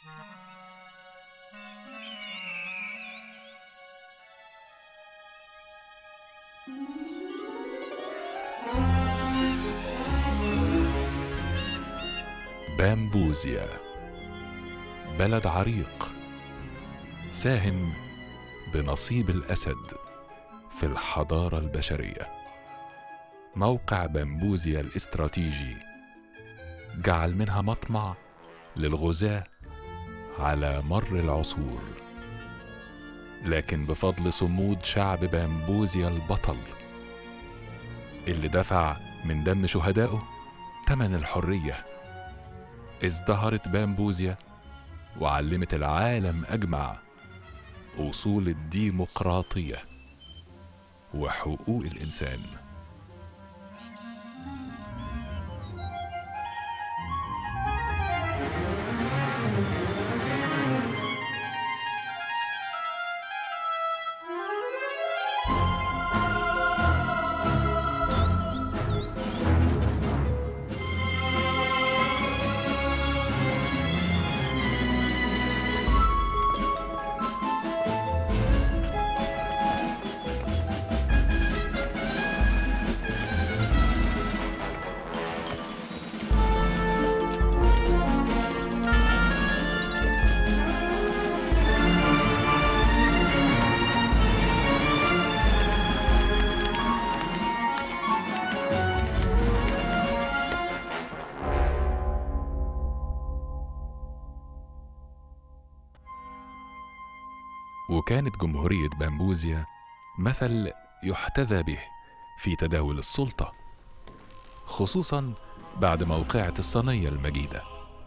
بامبوزيا بلد عريق ساهم بنصيب الاسد في الحضاره البشريه موقع بامبوزيا الاستراتيجي جعل منها مطمع للغزاه على مر العصور لكن بفضل صمود شعب بامبوزيا البطل اللي دفع من دم شهدائه تمن الحريه ازدهرت بامبوزيا وعلمت العالم اجمع اصول الديمقراطيه وحقوق الانسان وكانت جمهورية بامبوزيا مثل يحتذى به في تداول السلطة خصوصا بعد موقعة الصينية المجيدة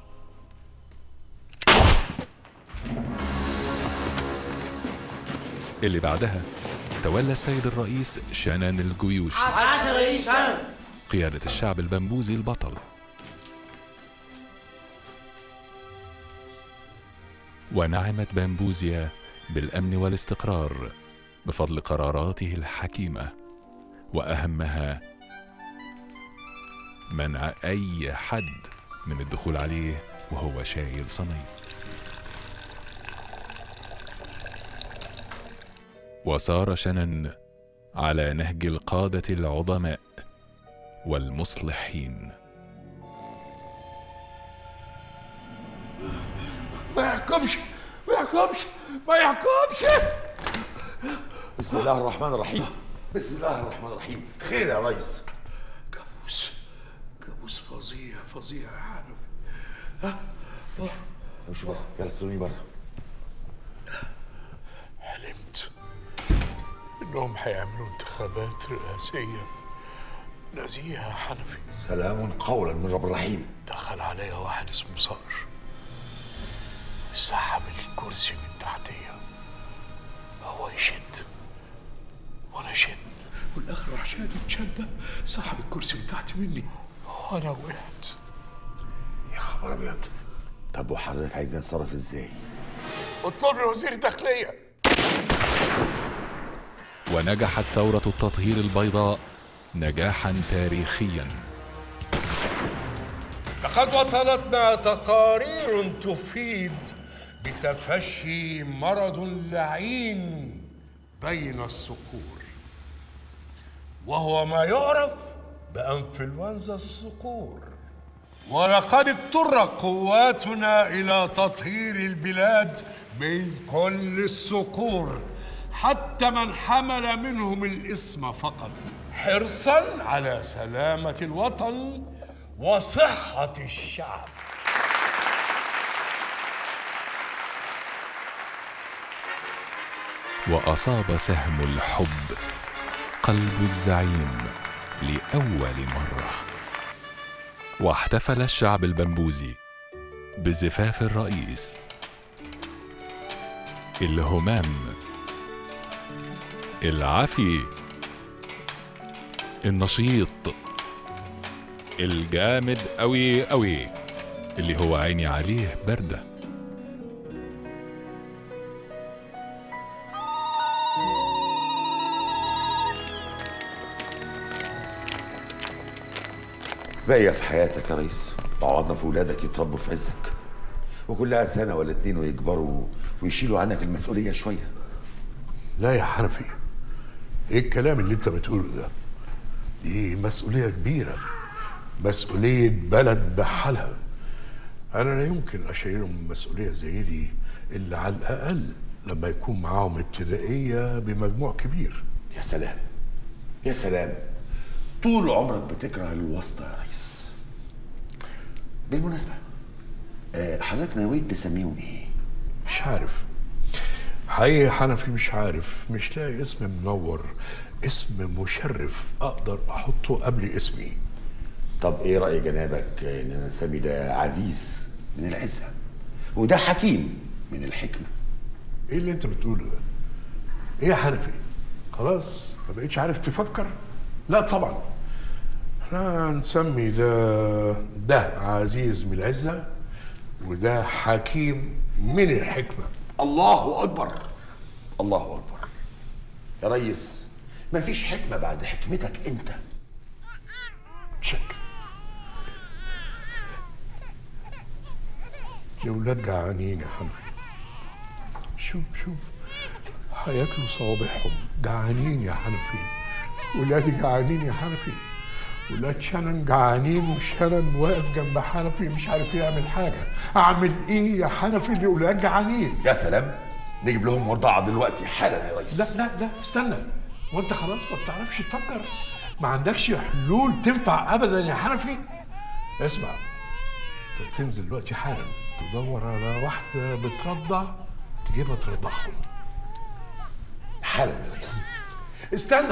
اللي بعدها تولى السيد الرئيس شانان الجيوش عشر رئيس سنة قيادة الشعب البمبوزي البطل ونعمت بامبوزيا بالامن والاستقرار بفضل قراراته الحكيمه واهمها منع اي حد من الدخول عليه وهو شايل صني وسار شنن على نهج القاده العظماء والمصلحين ما يحكمش ما يحكمش ما يحكمش بسم الله الرحمن الرحيم بسم الله الرحمن الرحيم خير يا ريس كابوس كابوس فظيع فظيع يا حنفي امشي بره يلا استنوني بره حلمت انهم هيعملوا انتخابات رئاسية نزيهة حنفي سلام قولا من رب الرحيم دخل عليا واحد اسمه صقر سحب الكرسي من تحتيا هو يشد وانا شد والاخر راح شاد شده سحب الكرسي من تحت مني وانا وقعت يا خبر ابيض طب وحضرتك عايزني اتصرف ازاي اطلب لي وزير الداخليه ونجحت ثوره التطهير البيضاء نجاحا تاريخيا لقد وصلتنا تقارير تفيد بتفشي مرض لعين بين الصقور وهو ما يعرف بانفلونزا الصقور ولقد اضطر قواتنا الى تطهير البلاد من كل الصقور حتى من حمل منهم الاسم فقط حرصا على سلامه الوطن وصحه الشعب واصاب سهم الحب قلب الزعيم لاول مره واحتفل الشعب البمبوزي بزفاف الرئيس الهمام العفي النشيط الجامد قوي قوي اللي هو عيني عليه برده باقية في حياتك يا ريس وعوضنا في ولادك يتربوا في عزك وكلها سنه ولا اتنين ويكبروا ويشيلوا عنك المسؤوليه شويه لا يا حنفي ايه الكلام اللي انت بتقوله ده دي مسؤولية كبيرة مسؤولية بلد بحالها أنا لا يمكن أشيلهم مسؤولية زي دي إلا على الأقل لما يكون معاهم ابتدائية بمجموع كبير يا سلام يا سلام طول عمرك بتكره الواسطه يا ريس بالمناسبه آه، حضرتك نويت تسميهم ايه مش عارف حقيقي حنفي مش عارف مش لاقي اسم منور اسم مشرف أقدر أحطه قبل اسمي طب ايه راي جنابك ان نسمي ده عزيز من العزه وده حكيم من الحكمه ايه اللي انت بتقوله ده؟ ايه يا حنفي؟ خلاص ما بقيتش عارف تفكر؟ لا طبعا احنا نسمي ده ده عزيز من العزة وده حكيم من الحكمة الله اكبر الله اكبر يا ريس مفيش حكمه بعد حكمتك انت شك الأولاد جعانين يا حنفي شوف شوف هياكلوا صوابعهم جعانين يا حنفي ولادي جعانين يا حنفي ولاد شنن جعانين وشنن واقف جنب حنفي مش عارف يعمل حاجة أعمل إيه يا حنفي الأولاد جعانين يا سلام نجيب لهم مرضعه دلوقتي حالا يا ريس لا لا لا استنى وانت خلاص ما بتعرفش تفكر ما عندكش حلول تنفع ابدا يا حنفي اسمع انت تنزل دلوقتي حالا تدور على واحده بترضع تجيبها ترضعهم حالا يا ريس استنى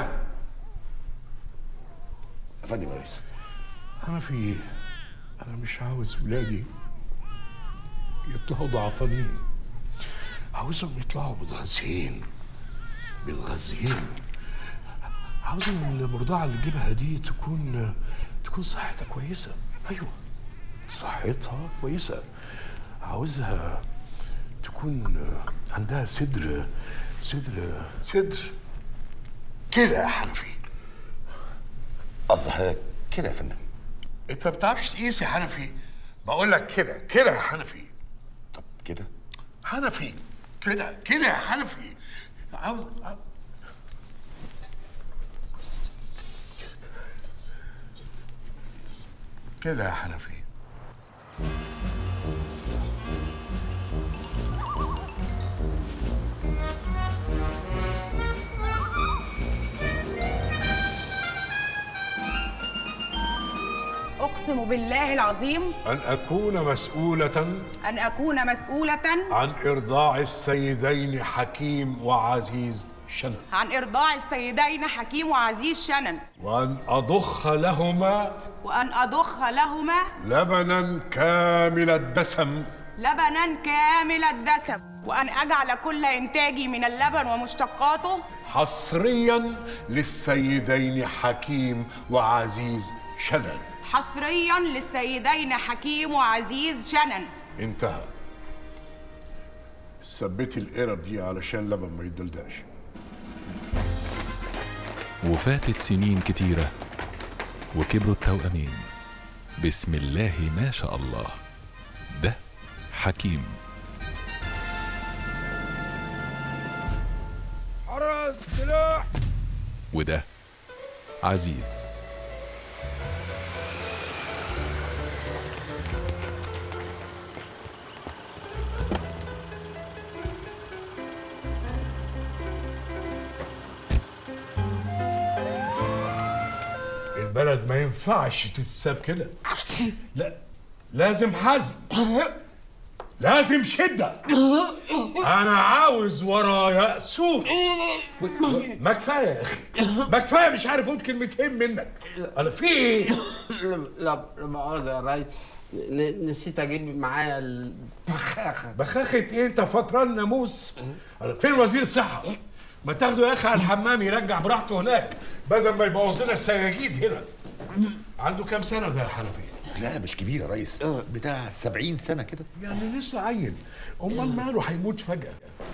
افندم يا ريس حنفي انا مش عاوز ولادي يطلعوا ضعفانين عاوزهم يطلعوا متغذيين متغذيين عاوزهم المرضعة اللي تجيبها دي تكون تكون صحتها كويسة أيوة صحتها كويسة عاوزها تكون عندها صدر صدر صدر كده يا حنفي قصد حضرتك كده يا فندم انت ما بتعرفش تقيس يا حنفي بقول لك كده كده يا حنفي طب كده حنفي كده كده يا حنفي عاوز عاوز- كده يا حنفي أقسم بالله العظيم أن أكون مسؤولة أن أكون مسؤولة عن إرضاع السيدين حكيم وعزيز شنب عن إرضاع السيدين حكيم وعزيز شنن وأن أضخ لهما وأن أضخ لهما لبنا كامل الدسم لبنا كامل الدسم وأن أجعل كل إنتاجي من اللبن ومشتقاته حصريا للسيدين حكيم وعزيز شنن حصريا للسيدين حكيم وعزيز شنن انتهى ثبتي القرب دي علشان لبن ما يدلداش وفاتت سنين كتيرة وكبروا التوأمين بسم الله ما شاء الله ده حكيم حرس سلاح وده عزيز البلد ما ينفعش تتساب كده لا لازم حزم لازم شدة أنا عاوز ورايا صوت ما كفاية يا أخي ما كفاية مش عارف أقول كلمتين منك أنا في إيه؟ لا لا مؤاخذة يا ريس ن- نسيت اجيب معايا البخاخة بخاخة إيه أنت فتران ناموس أنا فين وزير الصحة؟ ما تاخده يا أخي على الحمام يرجع براحته هناك بدل ما يبوظ لنا السجاجيد هنا عنده كام سنة ده يا حنفي؟ لا مش كبير يا ريس بتاع 70 سنه كده يعني لسه عيل امال ماله هيموت فجاه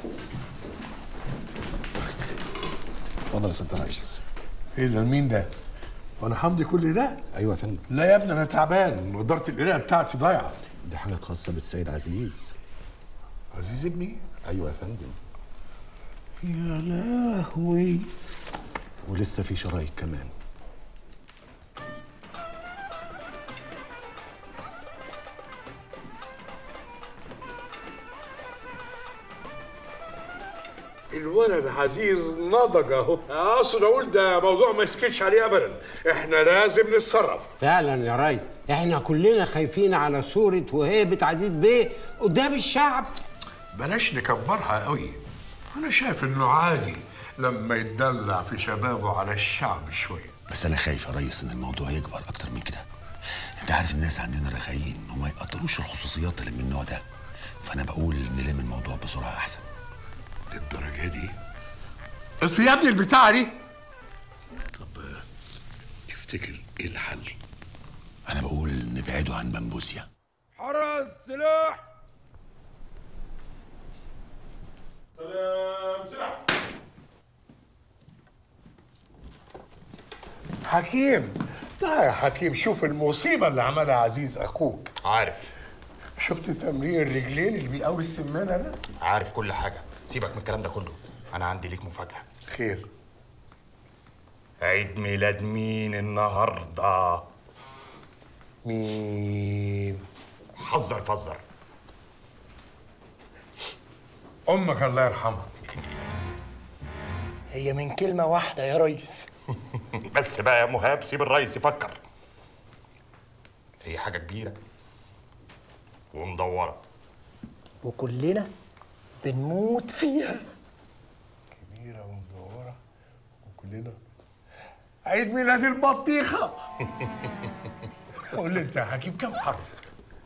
اتفضل يا سياده الرئيس ايه ده مين ده وانا حمدي كل ده ايوه يا فندم لا يا ابني انا تعبان نضاره القرايه بتاعتي ضايعه دي حاجة خاصة بالسيد عزيز عزيز ابني أيوة يا فندم يا لهوي ولسه في شرايط كمان الولد عزيز نضج اهو اقصد اقول ده موضوع ما يسكتش عليه ابدا احنا لازم نتصرف فعلا يا ريس احنا كلنا خايفين على صورة وهيبة عزيز بيه قدام الشعب بلاش نكبرها قوي انا شايف انه عادي لما يتدلع في شبابه على الشعب شويه بس انا خايف يا ريس ان الموضوع يكبر اكتر من كده انت عارف الناس عندنا رغايين وما يقدروش الخصوصيات اللي من النوع ده فانا بقول نلم الموضوع بسرعه احسن للدرجه دي اطفي يا ابني البتاعه دي طب آه، تفتكر ايه الحل انا بقول نبعده عن بمبوسيا حرس سلاح سلام سلاح حكيم تعال يا حكيم شوف المصيبة اللي عملها عزيز أخوك عارف شفت تمرين الرجلين اللي بيقوي السمانة ده؟ عارف كل حاجة سيبك من الكلام ده كله أنا عندي ليك مفاجأة خير عيد ميلاد مين النهاردة؟ مين؟ حذر فزر أمك الله يرحمها هي من كلمة واحدة يا ريس بس بقى يا مهاب سيب الريس يفكر هي حاجة كبيرة ومدورة وكلنا بنموت فيها كبيرة ومدورة وكلنا عيد ميلاد البطيخة قول لي أنت يا حكيم كم حرف؟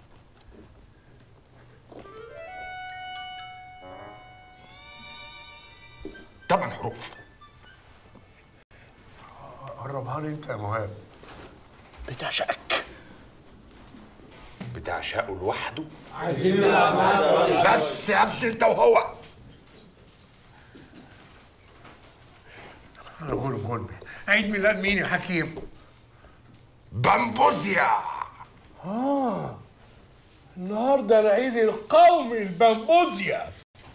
تمن حروف قربها لي أنت يا مهاب بتعشقك بتعشقه لوحده عايزين نلعب بس يا ابني انت وهو أنا بقول بقول عيد ميلاد مين يا حكيم؟ بامبوزيا النهارده العيد القومي البامبوزيا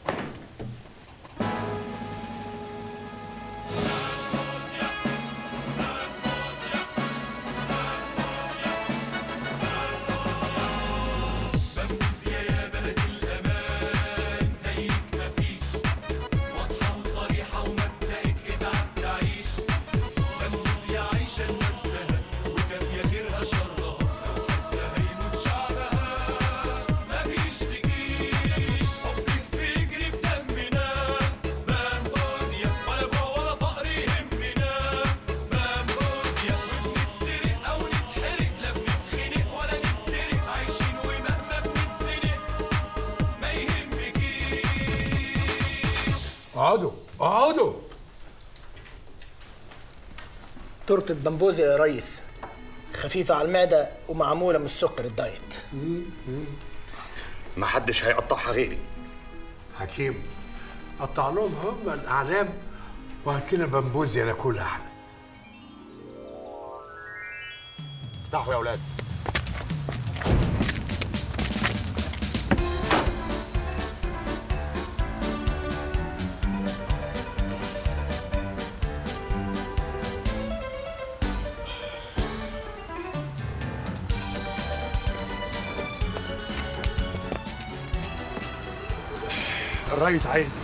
اقعدوا اقعدوا تورتة بمبوزة يا ريس خفيفة على المعدة ومعمولة من السكر الدايت محدش هيقطعها غيري حكيم قطع لهم هم الاعلام وهات لنا بامبوزيا ناكلها احنا افتحوا يا اولاد الريس عايزني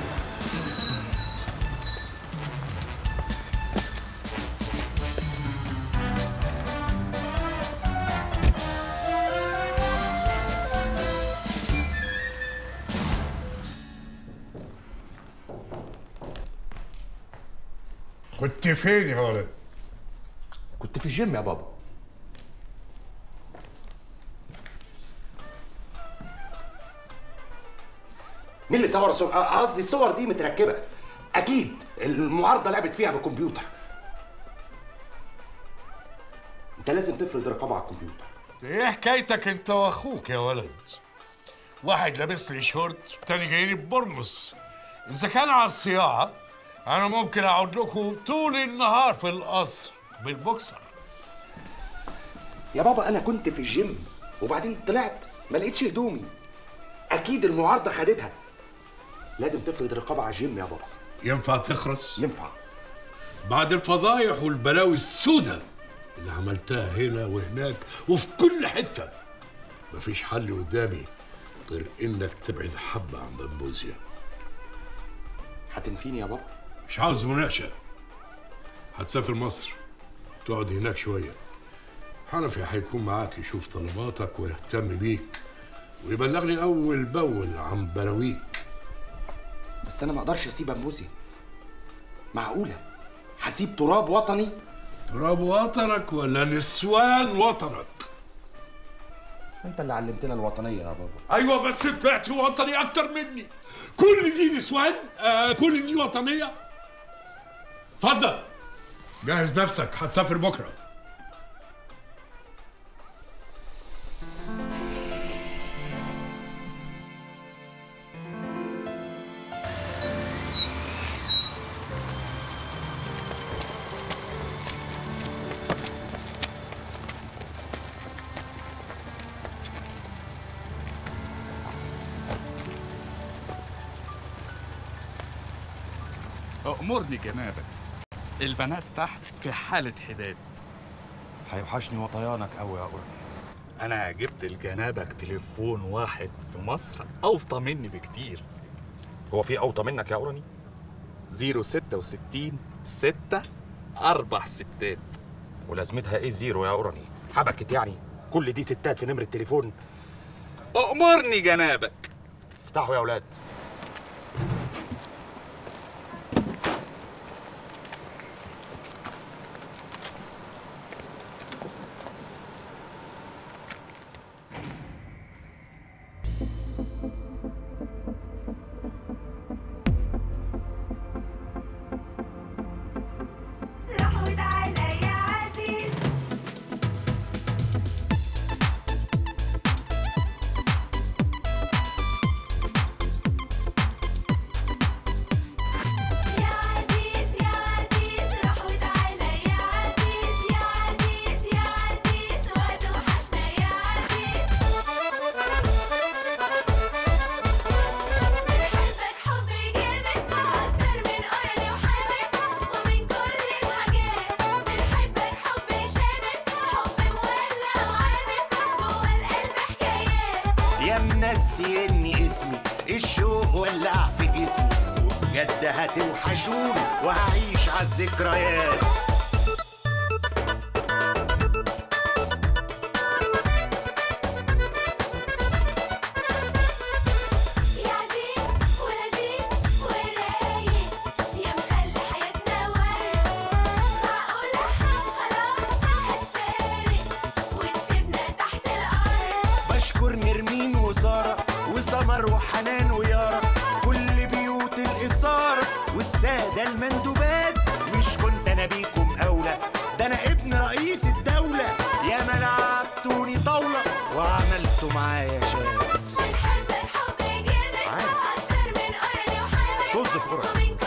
كنت فين يا ولد؟ كنت في الجيم يا بابا مين اللي صور صور آه، قصدي الصور دي متركبه اكيد المعارضه لعبت فيها بالكمبيوتر انت لازم تفرض رقابه على الكمبيوتر ايه حكايتك انت واخوك يا ولد؟ واحد لابس لي شورت والتاني جاي لي ببرنس اذا كان على الصياعه انا ممكن اقعد لكم طول النهار في القصر بالبوكسر يا بابا انا كنت في الجيم وبعدين طلعت ما لقيتش هدومي اكيد المعارضه خدتها لازم تفرض رقابه على الجيم يا بابا ينفع تخرس ينفع بعد الفضايح والبلاوي السوداء اللي عملتها هنا وهناك وفي كل حتة مفيش حل قدامي غير انك تبعد حبة عن بمبوزيا هتنفيني يا بابا مش عاوز مناقشة هتسافر مصر تقعد هناك شوية حنفي هيكون معاك يشوف طلباتك ويهتم بيك ويبلغني أول بأول عن بلاويك بس انا ما اقدرش اسيب امبوزيا معقوله هسيب تراب وطني تراب وطنك ولا نسوان وطنك انت اللي علمتنا الوطنيه يا بابا ايوه بس طلعت وطني اكتر مني كل دي نسوان آه كل دي وطنيه اتفضل جهز نفسك هتسافر بكره أأمرني جنابك البنات تحت في حالة حداد هيوحشني وطيانك قوي يا قرني أنا جبت لجنابك تليفون واحد في مصر أوطى مني بكتير هو في اوطى منك يا قرني 066 ستة أربع ستات ولازمتها ايه الزيرو يا قرني حبكت يعني كل دي ستات في نمرة تليفون أأمرني جنابك افتحوا يا اولاد يا منسيني اسمي الشوق ولع في جسمي وبجد هتوحشوني وهعيش عالذكريات بشكر نرمين وسارة وسمر وحنان ويارا كل بيوت الإثارة والسادة المندوبات مش كنت أنا بيكم أولى ده أنا ابن رئيس الدولة يا ما لعبتوني طاولة وعملتوا معايا شات طز في قرعة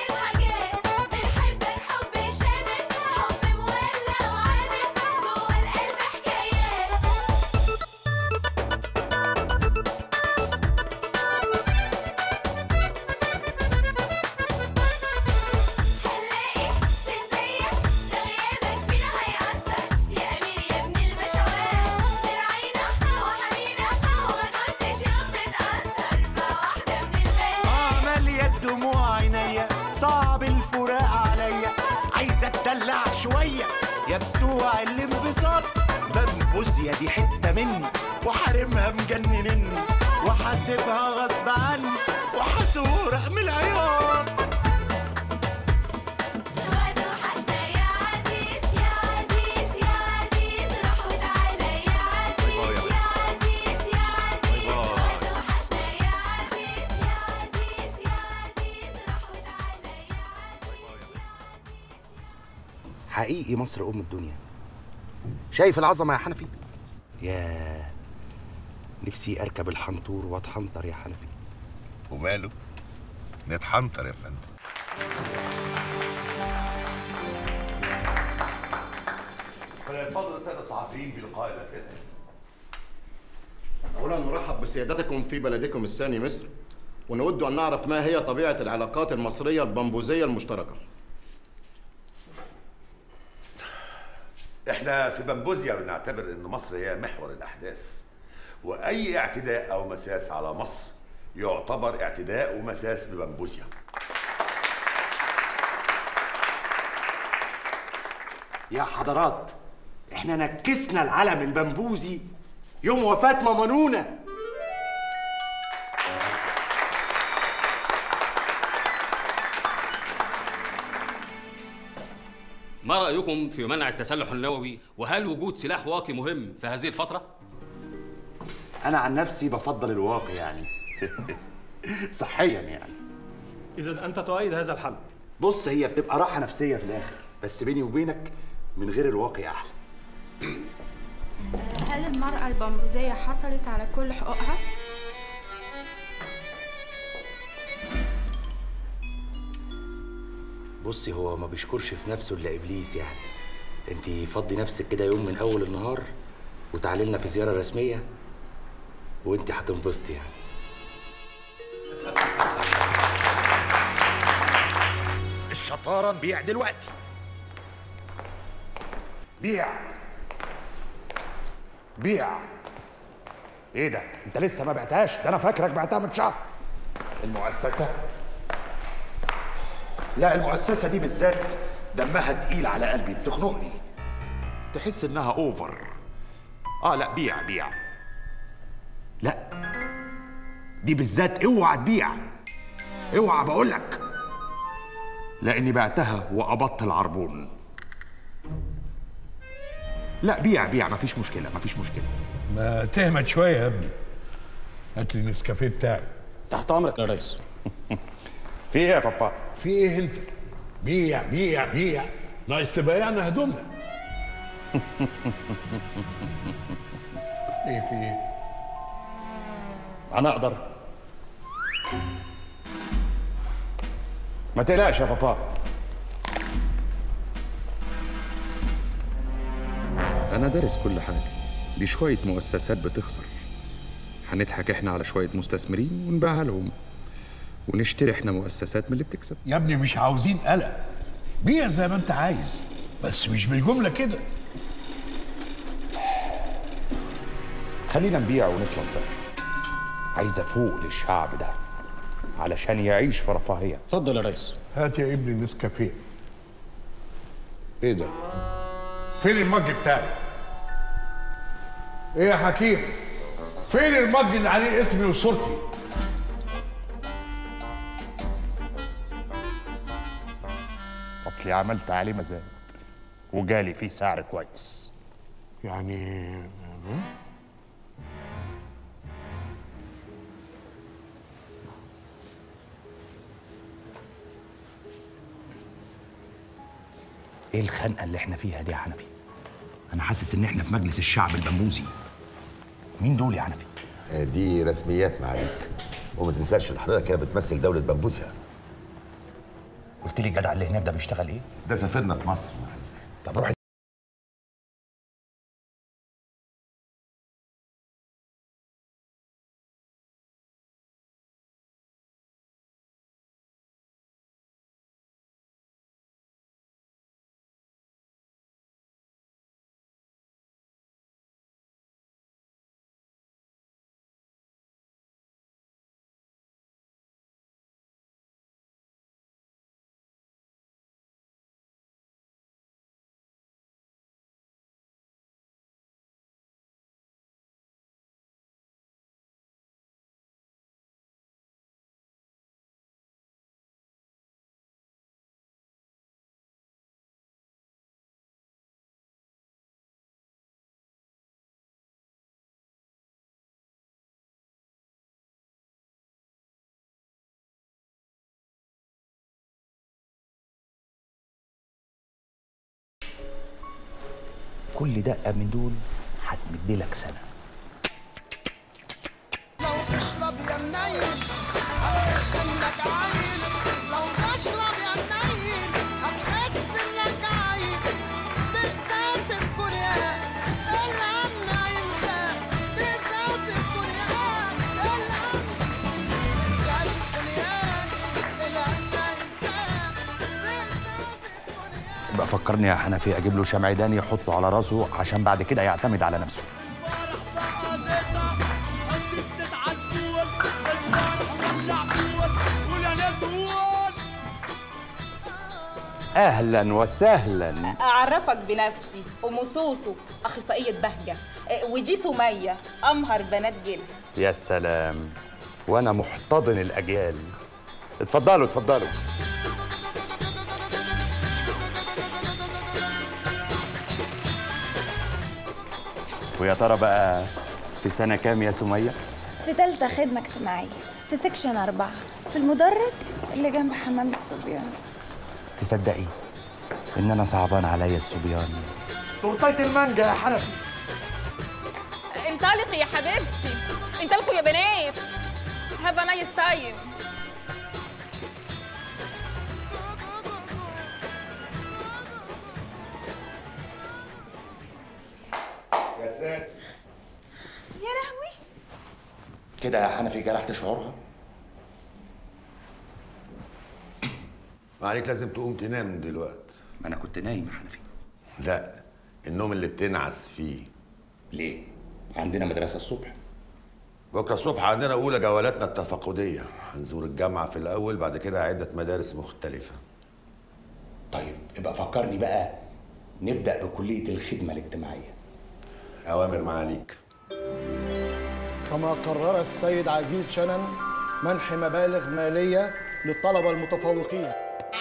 آه مالية الدموع عينيا صعب الفراق عليا عايزة اتدلع شوية يا بتوع الانبساط بنبوزيا دي حتة مني وحارمها مجننني وحاسبها غصب عني وحسورق من العياط حقيقي مصر ام الدنيا شايف العظمه يا حنفي يا نفسي اركب الحنطور واتحنطر يا حنفي وماله نتحنطر يا فندم فليتفضل الساده الصحفيين بلقاء الاسئله أولا نرحب بسيادتكم في بلدكم الثاني مصر ونود أن نعرف ما هي طبيعة العلاقات المصرية البمبوزية المشتركة احنا في بمبوزيا بنعتبر ان مصر هي محور الاحداث واي اعتداء او مساس على مصر يعتبر اعتداء ومساس ببمبوزيا يا حضرات احنا نكسنا العلم البمبوزي يوم وفاة ماما نونا ما رأيكم في منع التسلح النووي وهل وجود سلاح واقي مهم في هذه الفترة؟ انا عن نفسي بفضل الواقع يعني صحيا يعني إذا أنت تؤيد هذا الحل بص هي بتبقى راحة نفسية في الآخر بس بيني وبينك من غير الواقع أحلى هل المرأة البمبوزية حصلت على كل حقوقها؟ بصي هو ما بيشكرش في نفسه الا ابليس يعني انت فضي نفسك كده يوم من اول النهار وتعالي لنا في زياره رسميه وانت هتنبسطي يعني الشطارة نبيع دلوقتي بيع بيع ايه ده انت لسه ما بعتهاش ده انا فاكرك بعتها من شهر المؤسسة لا المؤسسة دي بالذات دمها تقيل على قلبي بتخنقني تحس انها اوفر اه لا بيع بيع لا دي بالذات اوعى تبيع اوعى بقول لك لاني بعتها وقبضت العربون لا بيع بيع مفيش مشكله مفيش مشكله ما تهمت شويه يا ابني هات لي النسكافيه بتاعي تحت أمرك يا ريس في ايه يا بابا في ايه انت بيع بيع بيع ناقص تبيعنا هدومنا ايه في ايه انا اقدر ما تقلقش يا بابا أنا دارس كل حاجة دي شوية مؤسسات بتخسر هنضحك احنا على شوية مستثمرين ونبيعها لهم ونشتري احنا مؤسسات من اللي بتكسب يا ابني مش عاوزين قلق بيع زي ما انت عايز بس مش بالجمله كده خلينا نبيع ونخلص بقى عايز افوق للشعب ده علشان يعيش في رفاهيه اتفضل يا ريس هات يا ابني النسكافيه ايه ده فين المج بتاعي ايه يا حكيم فين المج اللي عليه اسمي وصورتي اصلي عملت عليه مزاد وجالي فيه سعر كويس يعني ايه الخنقه اللي احنا فيها دي يا حنفي انا حاسس ان احنا في مجلس الشعب البمبوزي مين دول يا حنفي دي رسميات معاك وما تنساش ان حضرتك كده بتمثل دولة بمبوزيا قلت لي الجدع اللي هناك ده بيشتغل ايه ده سافرنا في مصر طب روح كل دقه من دول هتمدلك سنه لو تشرب يا منيل هتحس انك عايل لو تشرب يا منيل هتحس انك عايل بإحساس الكوريا الهم هينساك بإحساس الكوريا فكرني يا حنفي اجيب له شمعدان يحطه على راسه عشان بعد كده يعتمد على نفسه اهلا وسهلا أعرفك بنفسي أم سوسو أخصائية بهجة آه، ودي سمية أمهر بنات جيل يا سلام وانا محتضن الاجيال اتفضلوا اتفضلوا ويا ترى بقى في سنه كام يا سميه في تالتة خدمة اجتماعية في سكشن أربعة في المدرج اللي جنب حمام الصبيان تصدقي ان انا صعبان عليا الصبيان تورتايه المانجا يا حنفي انطلقي يا حبيبتي انطلقوا يا بنات هاف نايس تايم يا ساتر يا لهوي كده يا حنفي جرحت شعورها ما عليك لازم تقوم تنام دلوقتي ما انا كنت نايم يا حنفي لا النوم اللي بتنعس فيه ليه عندنا مدرسه الصبح بكره الصبح عندنا اولى جولاتنا التفقديه هنزور الجامعه في الاول بعد كده عده مدارس مختلفه طيب يبقى فكرني بقى نبدا بكليه الخدمه الاجتماعيه اوامر معاليك كما قرر السيد عزيز شنن منح مبالغ مالية للطلبة المتفوقين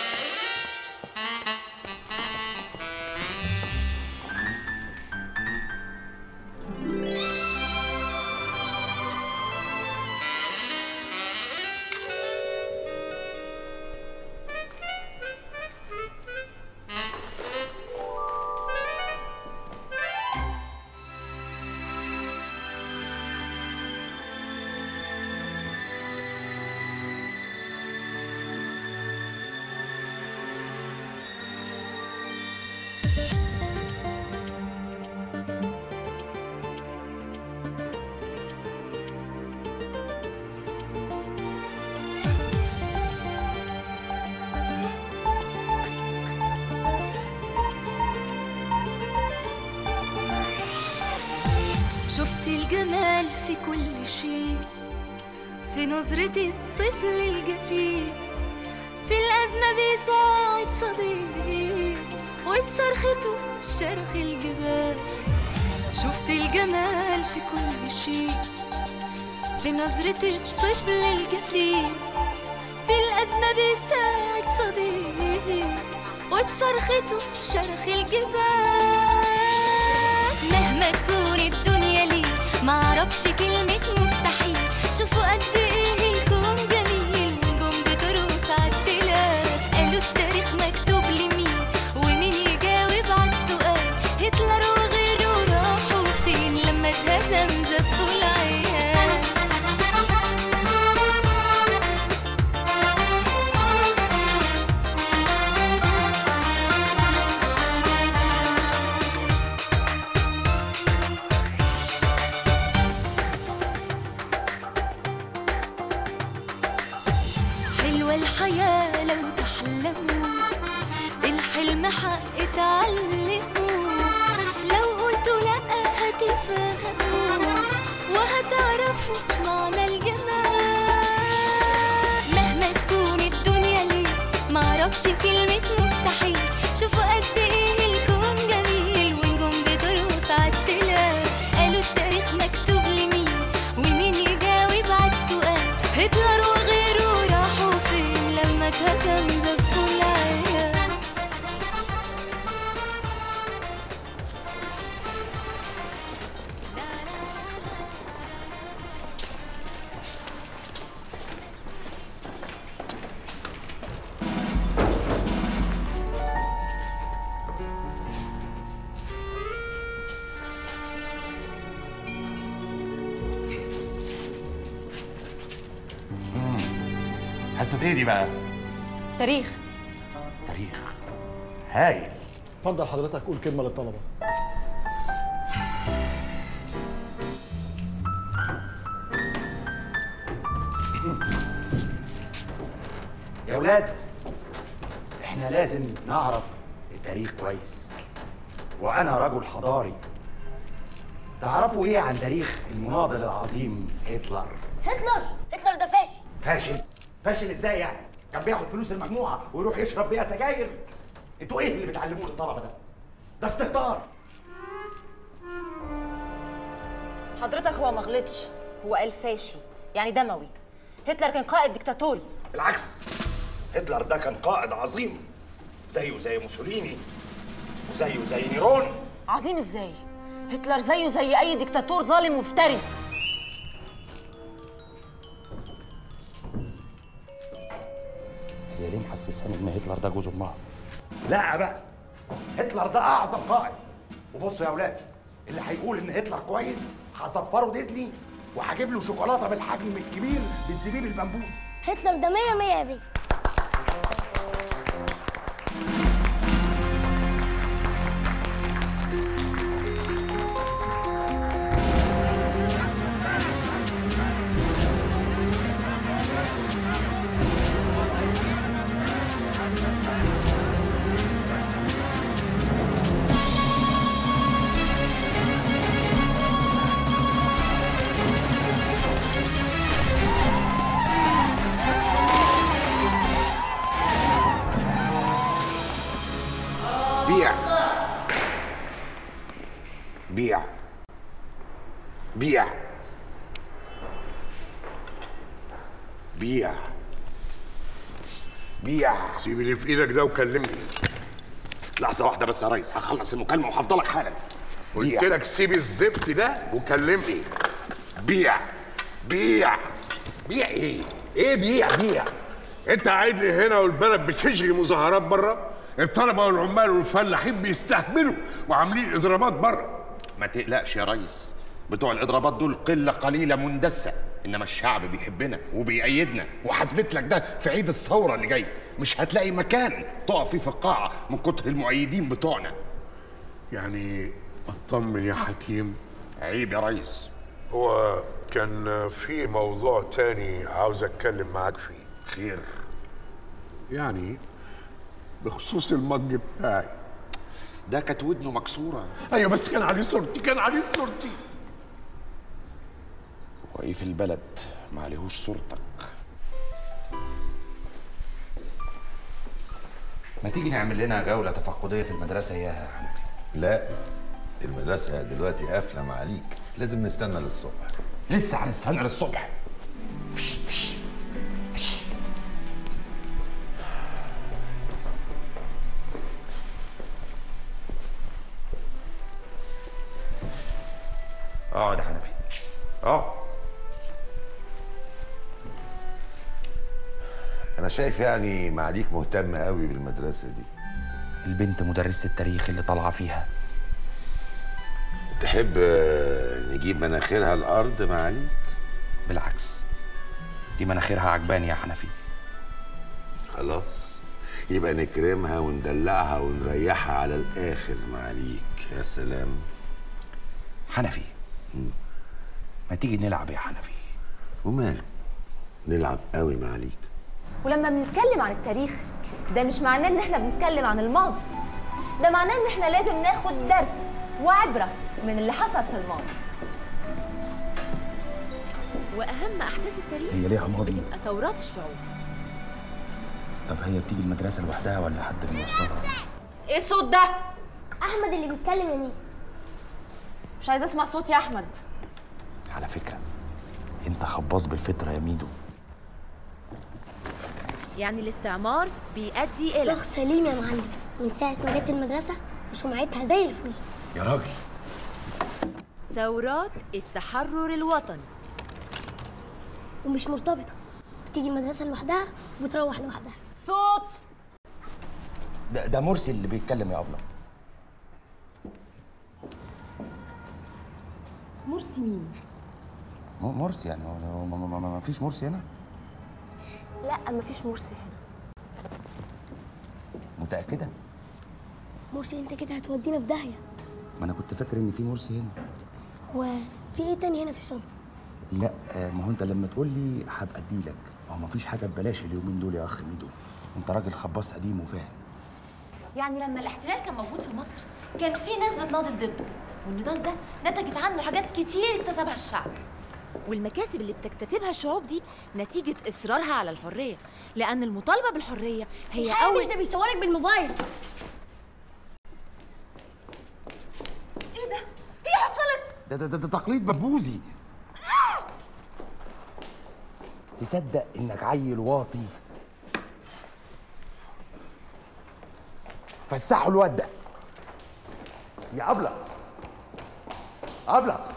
شفت الجمال في كل شيء في نظرة الطفل الجريء في الأزمة بيساعد صديق وفي صرخته شرخ الجبال شفت الجمال في كل شيء في نظرة الطفل الجريء في الأزمة بيساعد صديق وبصرخته شرخ الجبال مهما تكون الدنيا ليه معرفش كلمة مستحيل شوفوا قد ايه الكون جميل ونجوم بترقص عالتلال قالوا التاريخ مكتوب لمين ومين يجاوب عالسؤال هتلر وغيره راحوا فين لما اتهزم زفوا العيال حلوة الحياة لو تحلموا الحلم حق تعلموا لو قلتوا لأ هتفهموا وهتعرفوا معنى الجمال مهما تكون الدنيا ليه معرفش كلمة مستحيل شوفوا قد ايه الكون جميل ونجوم بترقص عالتلال قالوا التاريخ مكتوب لمين ومين يجاوب عالسؤال هتلر وغيره راحوا فين لما اتهزم زفوا العيال حصه ايه دي بقى تاريخ تاريخ هايل اتفضل حضرتك قول كلمة للطلبة يا ولاد احنا لازم نعرف التاريخ كويس وانا رجل حضاري تعرفوا ايه عن تاريخ المناضل العظيم هتلر هتلر هتلر ده فاشل فاشل فاشل ازاي يعني كان بياخد فلوس المجموعه ويروح يشرب بيها سجاير انتوا ايه اللي بتعلموه للطلبه ده ده استهتار حضرتك هو ما غلطش هو قال فاشي يعني دموي هتلر كان قائد ديكتاتوري بالعكس هتلر ده كان قائد عظيم زيه زي موسوليني وزيه زي نيرون عظيم ازاي هتلر زيه زي اي ديكتاتور ظالم ومفتري هي ليه محسساني ان هتلر ده جوز امها لا بقى هتلر ده اعظم قائد وبصوا يا اولاد اللي هيقول ان هتلر كويس هصفره ديزني وهجيب له شوكولاته بالحجم الكبير بالزبيب البمبوزي هتلر ده مية مية يا بيه بيع بيع بيع بيع بيع سيب اللي في ايدك ده وكلمني لحظة واحدة بس يا ريس هخلص المكالمة وهفضلك حالا قلت لك سيب الزفت ده وكلمني بيع بيع بيع ايه؟ ايه بيع بيع؟ انت قاعد لي هنا والبلد بتجري مظاهرات بره الطلبه والعمال والفلاحين بيستهبلوا وعاملين اضرابات بره ما تقلقش يا ريس بتوع الاضرابات دول قله قليله مندسه انما الشعب بيحبنا وبيأيدنا وحسبت لك ده في عيد الثوره اللي جاي مش هتلاقي مكان تقف فيه في القاعه من كتر المؤيدين بتوعنا يعني اطمن يا حكيم عيب يا ريس هو كان في موضوع تاني عاوز اتكلم معاك فيه خير يعني بخصوص المج بتاعي ده كانت ودنه مكسوره ايوه بس كان عليه صورتي كان عليه صورتي وايه في البلد ما عليهوش صورتك ما تيجي نعمل لنا جولة تفقدية في المدرسة يا حمدي لا المدرسة دلوقتي قافلة معاليك لازم نستنى للصبح لسه هنستنى للصبح اقعد يا حنفي اه أنا شايف يعني معاليك مهتم قوي بالمدرسة دي البنت مدرسة التاريخ اللي طالعة فيها تحب آه، نجيب مناخيرها الأرض معاليك بالعكس دي مناخيرها عجباني يا حنفي خلاص يبقى نكرمها وندلعها ونريحها على الآخر معاليك يا سلام حنفي ما تيجي نلعب يا حنفي وماله نلعب قوي معاليك ولما بنتكلم عن التاريخ ده مش معناه ان احنا بنتكلم عن الماضي ده معناه ان احنا لازم ناخد درس وعبرة من اللي حصل في الماضي واهم احداث التاريخ هي ليها ماضي بتبقى ثورات الشعوب طب هي بتيجي المدرسة لوحدها ولا حد بيوصلها؟ ايه الصوت ده احمد اللي بيتكلم يا ميس مش عايزه اسمع صوت يا احمد على فكرة انت خباص بالفطرة يا ميدو يعني الاستعمار بيؤدي الى شخص سليم يا معلم من ساعة ما جت المدرسة وسمعتها زي الفل يا راجل ثورات التحرر الوطني ومش مرتبطة بتيجي المدرسة لوحدها وبتروح لوحدها صوت ده ده مرسي اللي بيتكلم يا أبلة مرسي مين م- مرسي يعني هو هو ما, ما, ما, ما فيش مرسي هنا لا مفيش مرسي هنا متأكدة مرسي انت كده هتودينا في داهية ما انا كنت فاكر ان في مرسي هنا هو في ايه تاني هنا في الشنطة لا آه، ما هو انت لما تقول لي هبقى اديلك ما هو ما فيش حاجة ببلاش اليومين دول يا اخ ميدو انت راجل خباص قديم وفاهم يعني لما الاحتلال كان موجود في مصر كان في ناس بتناضل ضده والنضال ده نتجت عنه حاجات كتير اكتسبها الشعب والمكاسب اللي بتكتسبها الشعوب دي نتيجة إصرارها على الحرية لأن المطالبة بالحرية هي الحارس أول ده بيصورك بالموبايل إيه ده؟ هي حصلت ده ده, ده, ده تقليد بمبوزي تصدق انك عيل واطي فسحوا الواد ده يا ابله ابله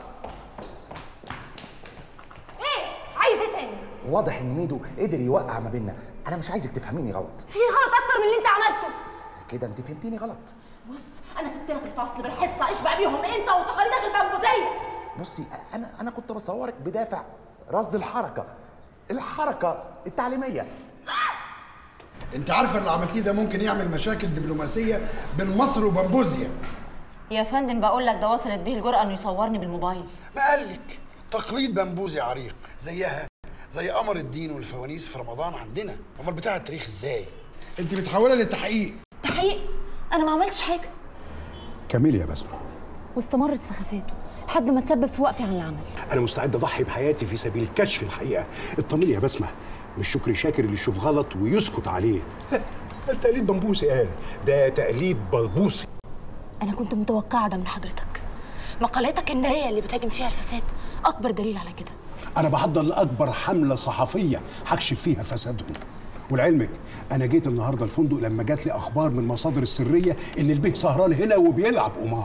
إيه؟ عايز إيه تاني؟ واضح ان ميدو قدر يوقع ما بيننا انا مش عايزك تفهميني غلط في غلط أكتر من اللي أنت عملته كده انت فهمتيني غلط بص أنا سبت لك الفصل بالحصة اشبع بيهم أنت وتقاليدك البمبوزية بصي انا انا كنت بصورك بدافع رصد الحركه الحركه التعليميه انت عارفه اللي عملتيه ده ممكن يعمل مشاكل دبلوماسيه بين مصر وبمبوزيا يا فندم بقول لك ده وصلت بيه الجرأة إنه يصورني بالموبايل ما قالك تقليد بمبوزي عريق زيها زي قمر الدين والفوانيس في رمضان عندنا امال بتاع التاريخ ازاي انت بتحولها للتحقيق تحقيق أنا ما عملتش حاجة كملي يا بسمة واستمرت سخافاته لحد ما تسبب في وقفي عن العمل أنا مستعد أضحي بحياتي في سبيل كشف الحقيقة اطمني يا بسمة مش شكري شاكر اللي يشوف غلط ويسكت عليه التقليد بمبوسي قال ده تقليد بلبوسي أنا كنت متوقعة ده من حضرتك مقالاتك النارية اللي بتهاجم فيها الفساد أكبر دليل على كده أنا بحضر لأكبر حملة صحفية هكشف فيها فسادهم ولعلمك أنا جيت النهاردة الفندق لما جات لي أخبار من المصادر السرية إن البيه سهران هنا وبيلعب قمار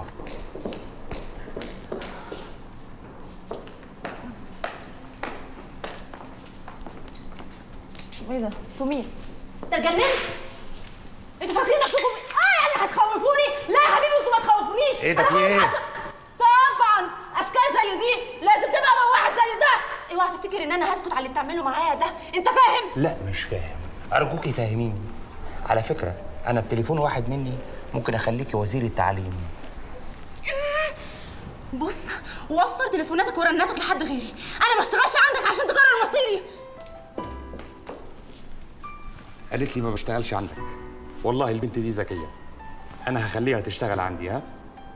ايه ده؟ انتوا مين؟ ده اتجننت؟ انتوا فاكرين نفسكم اه يعني هتخوفوني؟ لا يا حبيبي انتوا ما تخوفونيش ايه ده، أنا في ايه؟ هموت عشان- طبعا اشكال زي دي لازم تبقى مع واحد زي ده اوعى تفتكر ان انا هسكت على اللي بتعمله معايا ده انت فاهم؟ لا مش فاهم ارجوكي فاهميني على فكره انا بتليفون واحد مني ممكن اخليكي وزير التعليم بص وفر تليفوناتك ورناتك لحد غيري انا ما اشتغلش عندك عشان تقرر مصيري قالت لي ما بشتغلش عندك والله البنت دي ذكيه انا هخليها تشتغل عندي ها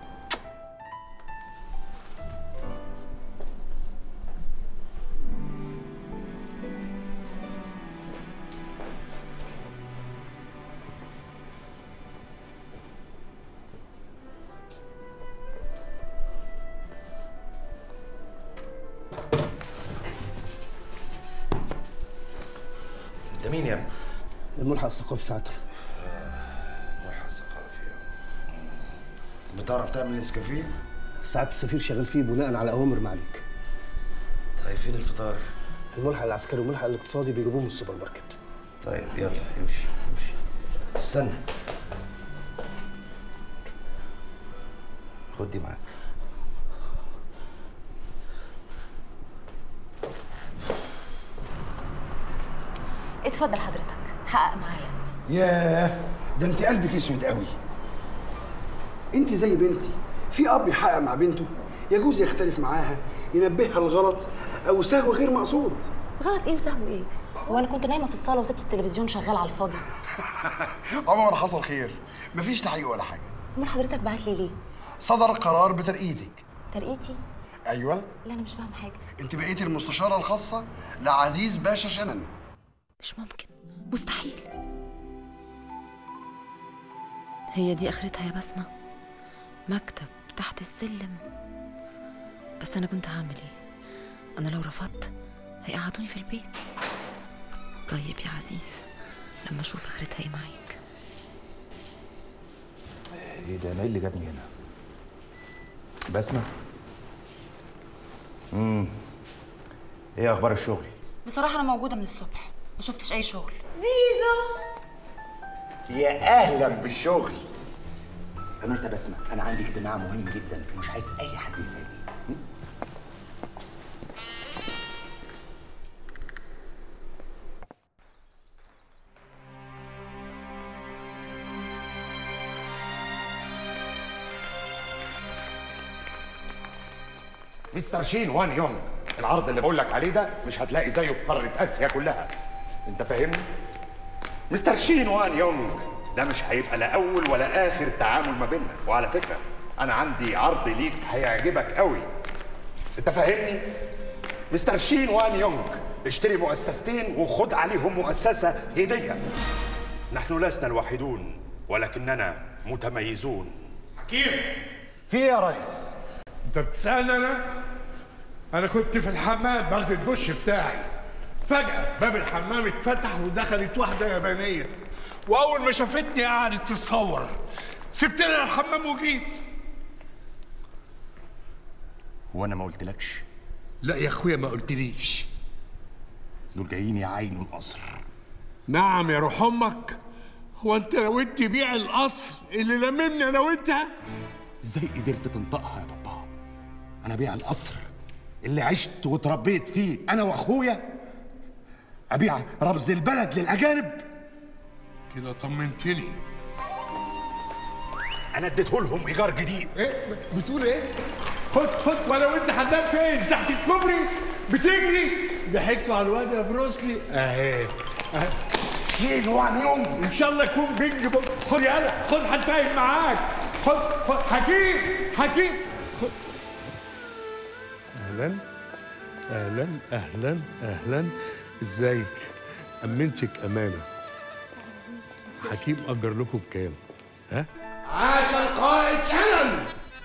انت مين يا ابني؟ الملحق الثقافي ساعتها ملحق ثقافي بتعرف تعمل نسكافيه؟ ساعات السفير شغال فيه بناء على أوامر معاليك طيب فين الفطار؟ الملحق العسكري والملحق الاقتصادي بيجيبوه من السوبر ماركت طيب يلا امشي امشي استنى خد دي معاك اتفضل حضرتك حقق معايا ياه ده انت قلبك اسود قوي انت زي بنتي في اب يحقق مع بنته يجوز يختلف معاها ينبهها الغلط او سهو غير مقصود غلط ايه وسهو ايه هو انا كنت نايمه في الصاله وسبت التلفزيون شغال على الفاضي عمر حصل خير مفيش تحقيق ولا حاجه امال حضرتك بعت لي ليه صدر قرار بترقيتك ترقيتي ايوه لا انا مش فاهم حاجه انت بقيتي المستشاره الخاصه لعزيز باشا شنن مش ممكن مستحيل هي دي اخرتها يا بسمه مكتب تحت السلم بس انا كنت هعمل ايه انا لو رفضت هيقعدوني في البيت طيب يا عزيز لما اشوف اخرتها ايه معاك ايه ده انا ايه اللي جابني هنا بسمة امم ايه اخبار الشغل بصراحه انا موجوده من الصبح ما شفتش اي شغل زيزو يا اهلا بالشغل انسه بسمة انا عندي اجتماع مهم جدا مش عايز اي حد يساعدني م? مستر شين وان يونغ العرض اللي بقول لك عليه ده مش هتلاقي زيه في قاره اسيا كلها انت فاهمني مستر شين وان يونغ ده مش هيبقى لا اول ولا اخر تعامل ما بيننا وعلى فكره انا عندي عرض ليك هيعجبك قوي انت فاهمني مستر شين وان يونغ اشتري مؤسستين وخد عليهم مؤسسه هديه نحن لسنا الوحيدون ولكننا متميزون حكيم في ايه يا ريس انت بتسالني انا انا كنت في الحمام باخد الدش بتاعي فجاه باب الحمام اتفتح ودخلت واحده يابانيه واول ما شافتني قعدت تصور سبت لها الحمام وجيت وانا ما قلتلكش لا يا اخويا ما قلتليش دول جايين يعاينوا القصر نعم يا روح امك هو انت نويت تبيع القصر اللي لممني انا وانت ازاي قدرت تنطقها يا بابا انا بيع القصر اللي عشت وتربيت فيه انا واخويا ابيع رمز البلد للاجانب كده طمنتني انا اديته لهم ايجار جديد ايه بتقول ايه خد خد وانا وانت هننام فين تحت الكوبري بتجري ضحكتوا على الواد يا بروسلي اهي اهي شيل وعن يوم ان شاء الله يكون بينج بونج خد يلا خد هتفاهم معاك خد خد حكيم حكيم خد اهلا اهلا اهلا اهلا ازيك امنتك امانه حكيم اجر لكم بكام ها عاش القائد شنن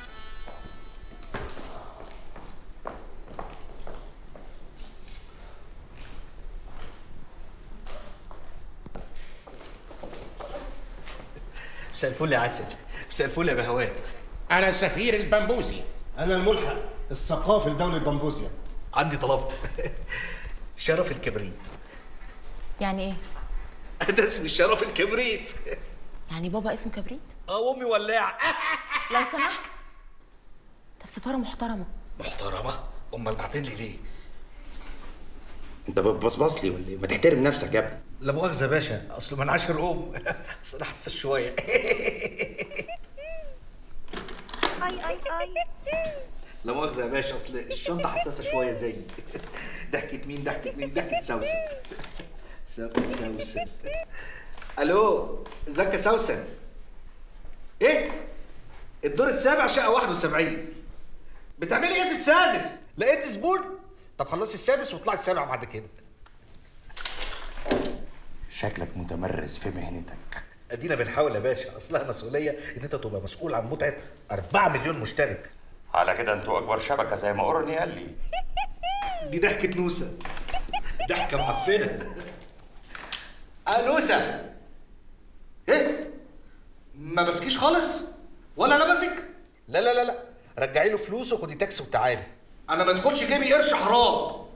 مساء الفل يا عسل مساء الفل يا بهوات أنا سفير البمبوزي أنا الملحق الثقافي لدولة بمبوزيا عندي طلب شرف الكبريت يعني ايه انا اسمي شرف الكبريت يعني بابا اسمه كبريت اه امي ولاعه لو سمحت ده في سفاره محترمه محترمه امال بعتين لي ليه انت بتبصبص لي ولا ايه؟ ما تحترم نفسك يا ابني لا مؤاخذه يا باشا اصله من عشر ام اصل انا حاسس شويه لا مؤاخذه يا باشا اصل الشنطه حساسه شويه زيي ضحكه مين ضحكه مين ضحكه سوسن سوسن سوسن الو ازيك يا سوسن ايه الدور السابع شقه 71 بتعملي ايه في السادس لقيت زبون طب خلصي السادس واطلعي السابع بعد كده شكلك متمرس في مهنتك ادينا بنحاول يا باشا اصلها مسؤوليه ان انت تبقى مسؤول عن متعه 4 مليون مشترك على كده انتوا اكبر شبكه زي ما اورني قال لي دي ضحكه نوسه ضحكه معفنه اه نوسه ايه ما ماسكيش خالص ولا انا ماسك لا لا لا لا رجعي له فلوسه وخدي تاكسي وتعالي انا ما ادخلش جيبي قرش حرام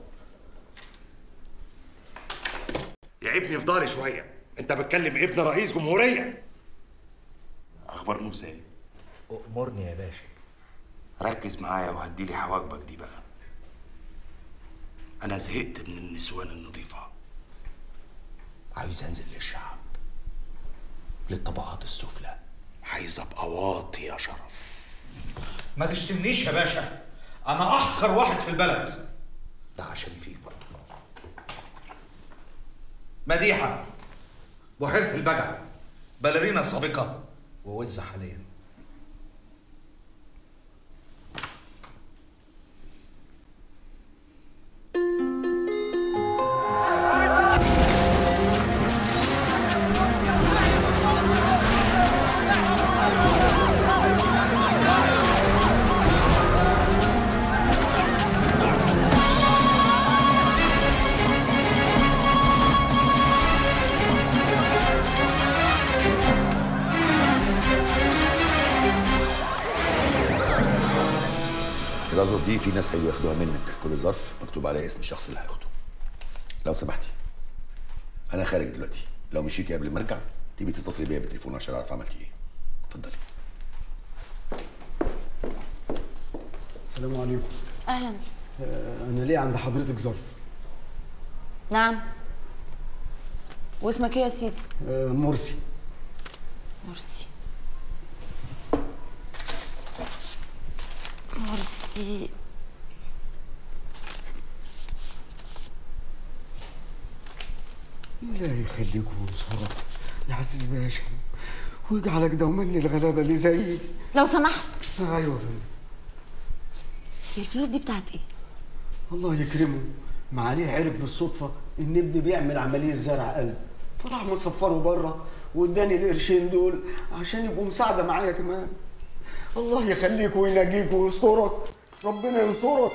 يا ابني افضلي شويه انت بتكلم ابن رئيس جمهوريه اخبار موسى ايه امرني يا باشا ركز معايا وهديلي حواجبك دي بقى انا زهقت من النسوان النظيفه عايز انزل للشعب للطبقات السفلى عايز ابقى واطي يا شرف ما تشتمنيش يا باشا انا احقر واحد في البلد ده عشان فيك برضه مديحه بحيره البجع باليرينا سابقه ووزة حاليا الظروف دي في ناس هيجوا ياخدوها منك كل ظرف مكتوب عليه اسم الشخص اللي هياخده لو سمحتي انا خارج دلوقتي لو مشيتي قبل ما ارجع تبي تتصلي بيا بالتليفون عشان اعرف عملتي ايه اتفضلي السلام عليكم اهلا آه، انا ليه عند حضرتك ظرف نعم واسمك ايه يا سيدي آه، مرسي مرسي مرسي لا يخليكم صراحة يا عزيز باشا ويجعلك دوما للغلابه اللي زيي لو سمحت ايوه يا فندم هي الفلوس دي بتاعت ايه الله يكرمه معاليه عرف بالصدفه ان ابني بيعمل عمليه زرع قلب فراح مصفره بره واداني القرشين دول عشان يبقوا مساعده معايا كمان الله يخليك وينجيك ويسترك ربنا ينصرك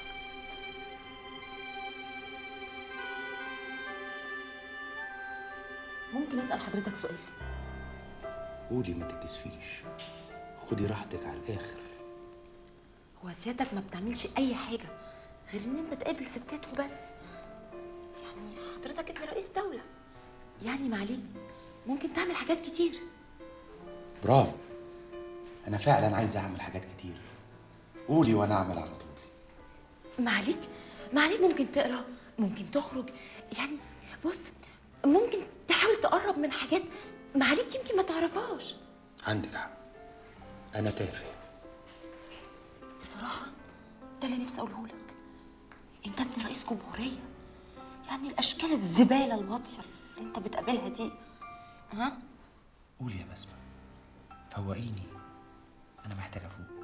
ممكن اسال حضرتك سؤال قولي ما تتكسفيش خدي راحتك على الاخر هو سيادتك ما بتعملش اي حاجه غير ان انت تقابل ستات وبس يعني حضرتك ابن رئيس دوله يعني معليك ممكن تعمل حاجات كتير برافو انا فعلا عايز اعمل حاجات كتير قولي وانا اعمل على طول معليك معليك ممكن تقرا ممكن تخرج يعني بص ممكن تحاول تقرب من حاجات معليك يمكن ما تعرفهاش عندك حق انا تافه بصراحه ده اللي نفسي اقوله لك انت ابن رئيس جمهوريه يعني الاشكال الزباله الواطيه اللي انت بتقابلها دي ها قولي يا بسمة فوقيني انا محتاج افوق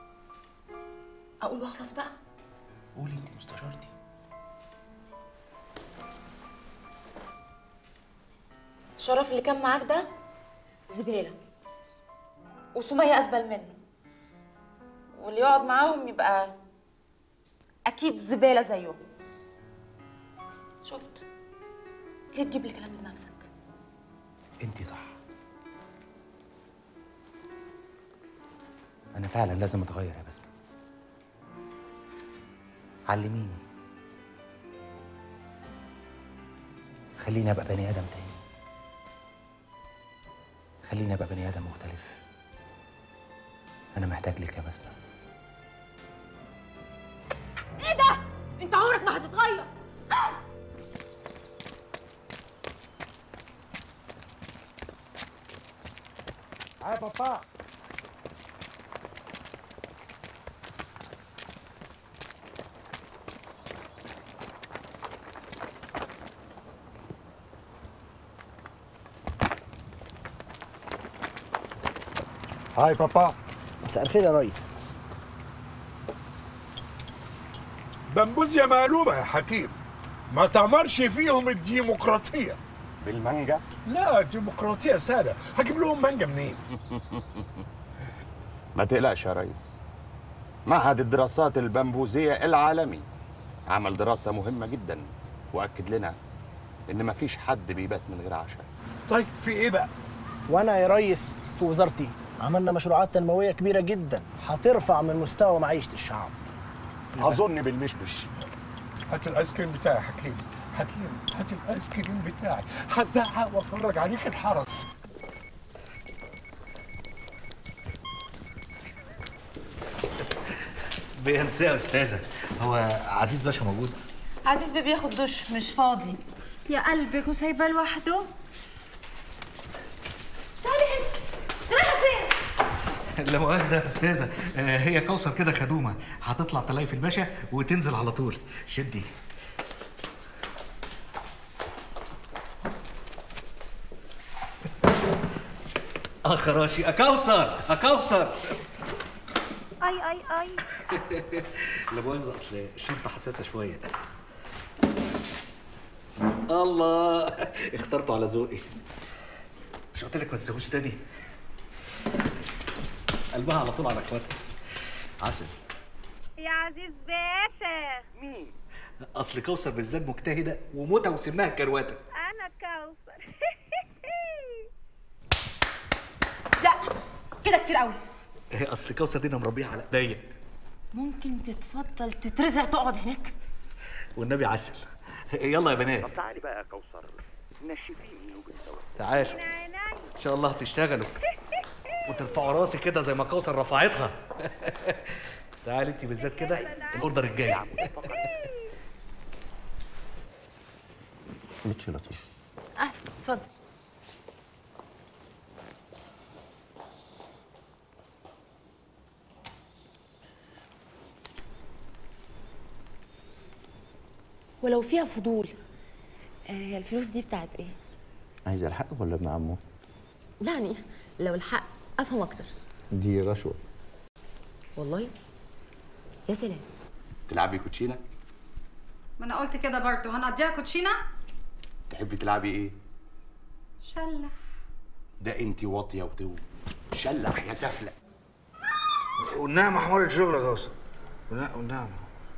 اقول واخلص بقى قولي انت مستشارتي شرف اللي كان معاك ده زباله وسمية أزبل منه واللي يقعد معاهم يبقى أكيد زبالة زيهم شفت ليه تجيب لي كلام لنفسك انت صح انا فعلا لازم اتغير يا بسمة علميني خليني ابقى بني ادم تاني خليني ابقى بني ادم مختلف انا محتاج لك يا بسمة ايه ده؟ انت عمرك ما هتتغير هاي بابا هاي بابا مساء الخير يا ريس بمبوزيا مقلوبة يا حكيم ما تعمرش فيهم الديمقراطية بالمانجا لا ديمقراطية سادة هجيب لهم مانجا منين ما تقلقش يا ريس معهد الدراسات البمبوزية العالمي عمل دراسة مهمة جدا وأكد لنا إن مفيش حد بيبات من غير عشاء طيب في إيه بقى؟ وانا يا ريس في وزارتي عملنا مشروعات تنمويه كبيره جدا هترفع من مستوى معيشه الشعب أظن بالمشمش هات الآيس كريم بتاعي يا حكيم حكيم هات الآيس كريم بتاعي هزعق وأفرج عليك الحرس بينسى يا استاذه هو عزيز باشا موجود عزيز بيه بياخد دش مش فاضي يا قلبك وسايباه لوحده تعالي هنا رايحه فين؟ لا مؤاخذه يا استاذه آه، هي كوثر كده خدومه هتطلع تلاقي في الباشا وتنزل على طول شدي اه خراشي يا كوثر يا كوثر اي اي اي لا مؤاخذه اصل الشنطه حساسه شويه الله اخترته على ذوقي مش قلت لك ما تسويش تاني قلبها على طول على اخواتها عسل يا عزيز باشا مين اصل كوثر بالذات مجتهده وموتة وسمها كروته انا كوثر لا كده كتير قوي اصل كوثر دي انا مربيها على ايديا ممكن تتفضل تترزع تقعد هناك والنبي عسل يلا يا بنات طب تعالي بقى يا كوثر نشفيني وبالسوا تعالوا ان شاء الله هتشتغلوا وترفعوا راسي كده زي ما كوثر رفعتها تعالي انت بالذات كده الاوردر الجاي لطفي لطيف اه اتفضل ولو فيها فضول آه، هي الفلوس دي بتاعت ايه؟ عايز الحق ولا ابن عمه يعني لو الحق افهم اكتر دي رشوه والله يا سلام تلعبي كوتشينه ما انا قلت كده برضه هنقضيها كوتشينه تحبي تلعبي ايه شلح ده انت واطيه وتو شلح يا سفله والنعمة حمارة شغل يا غوث والنع- والنعمة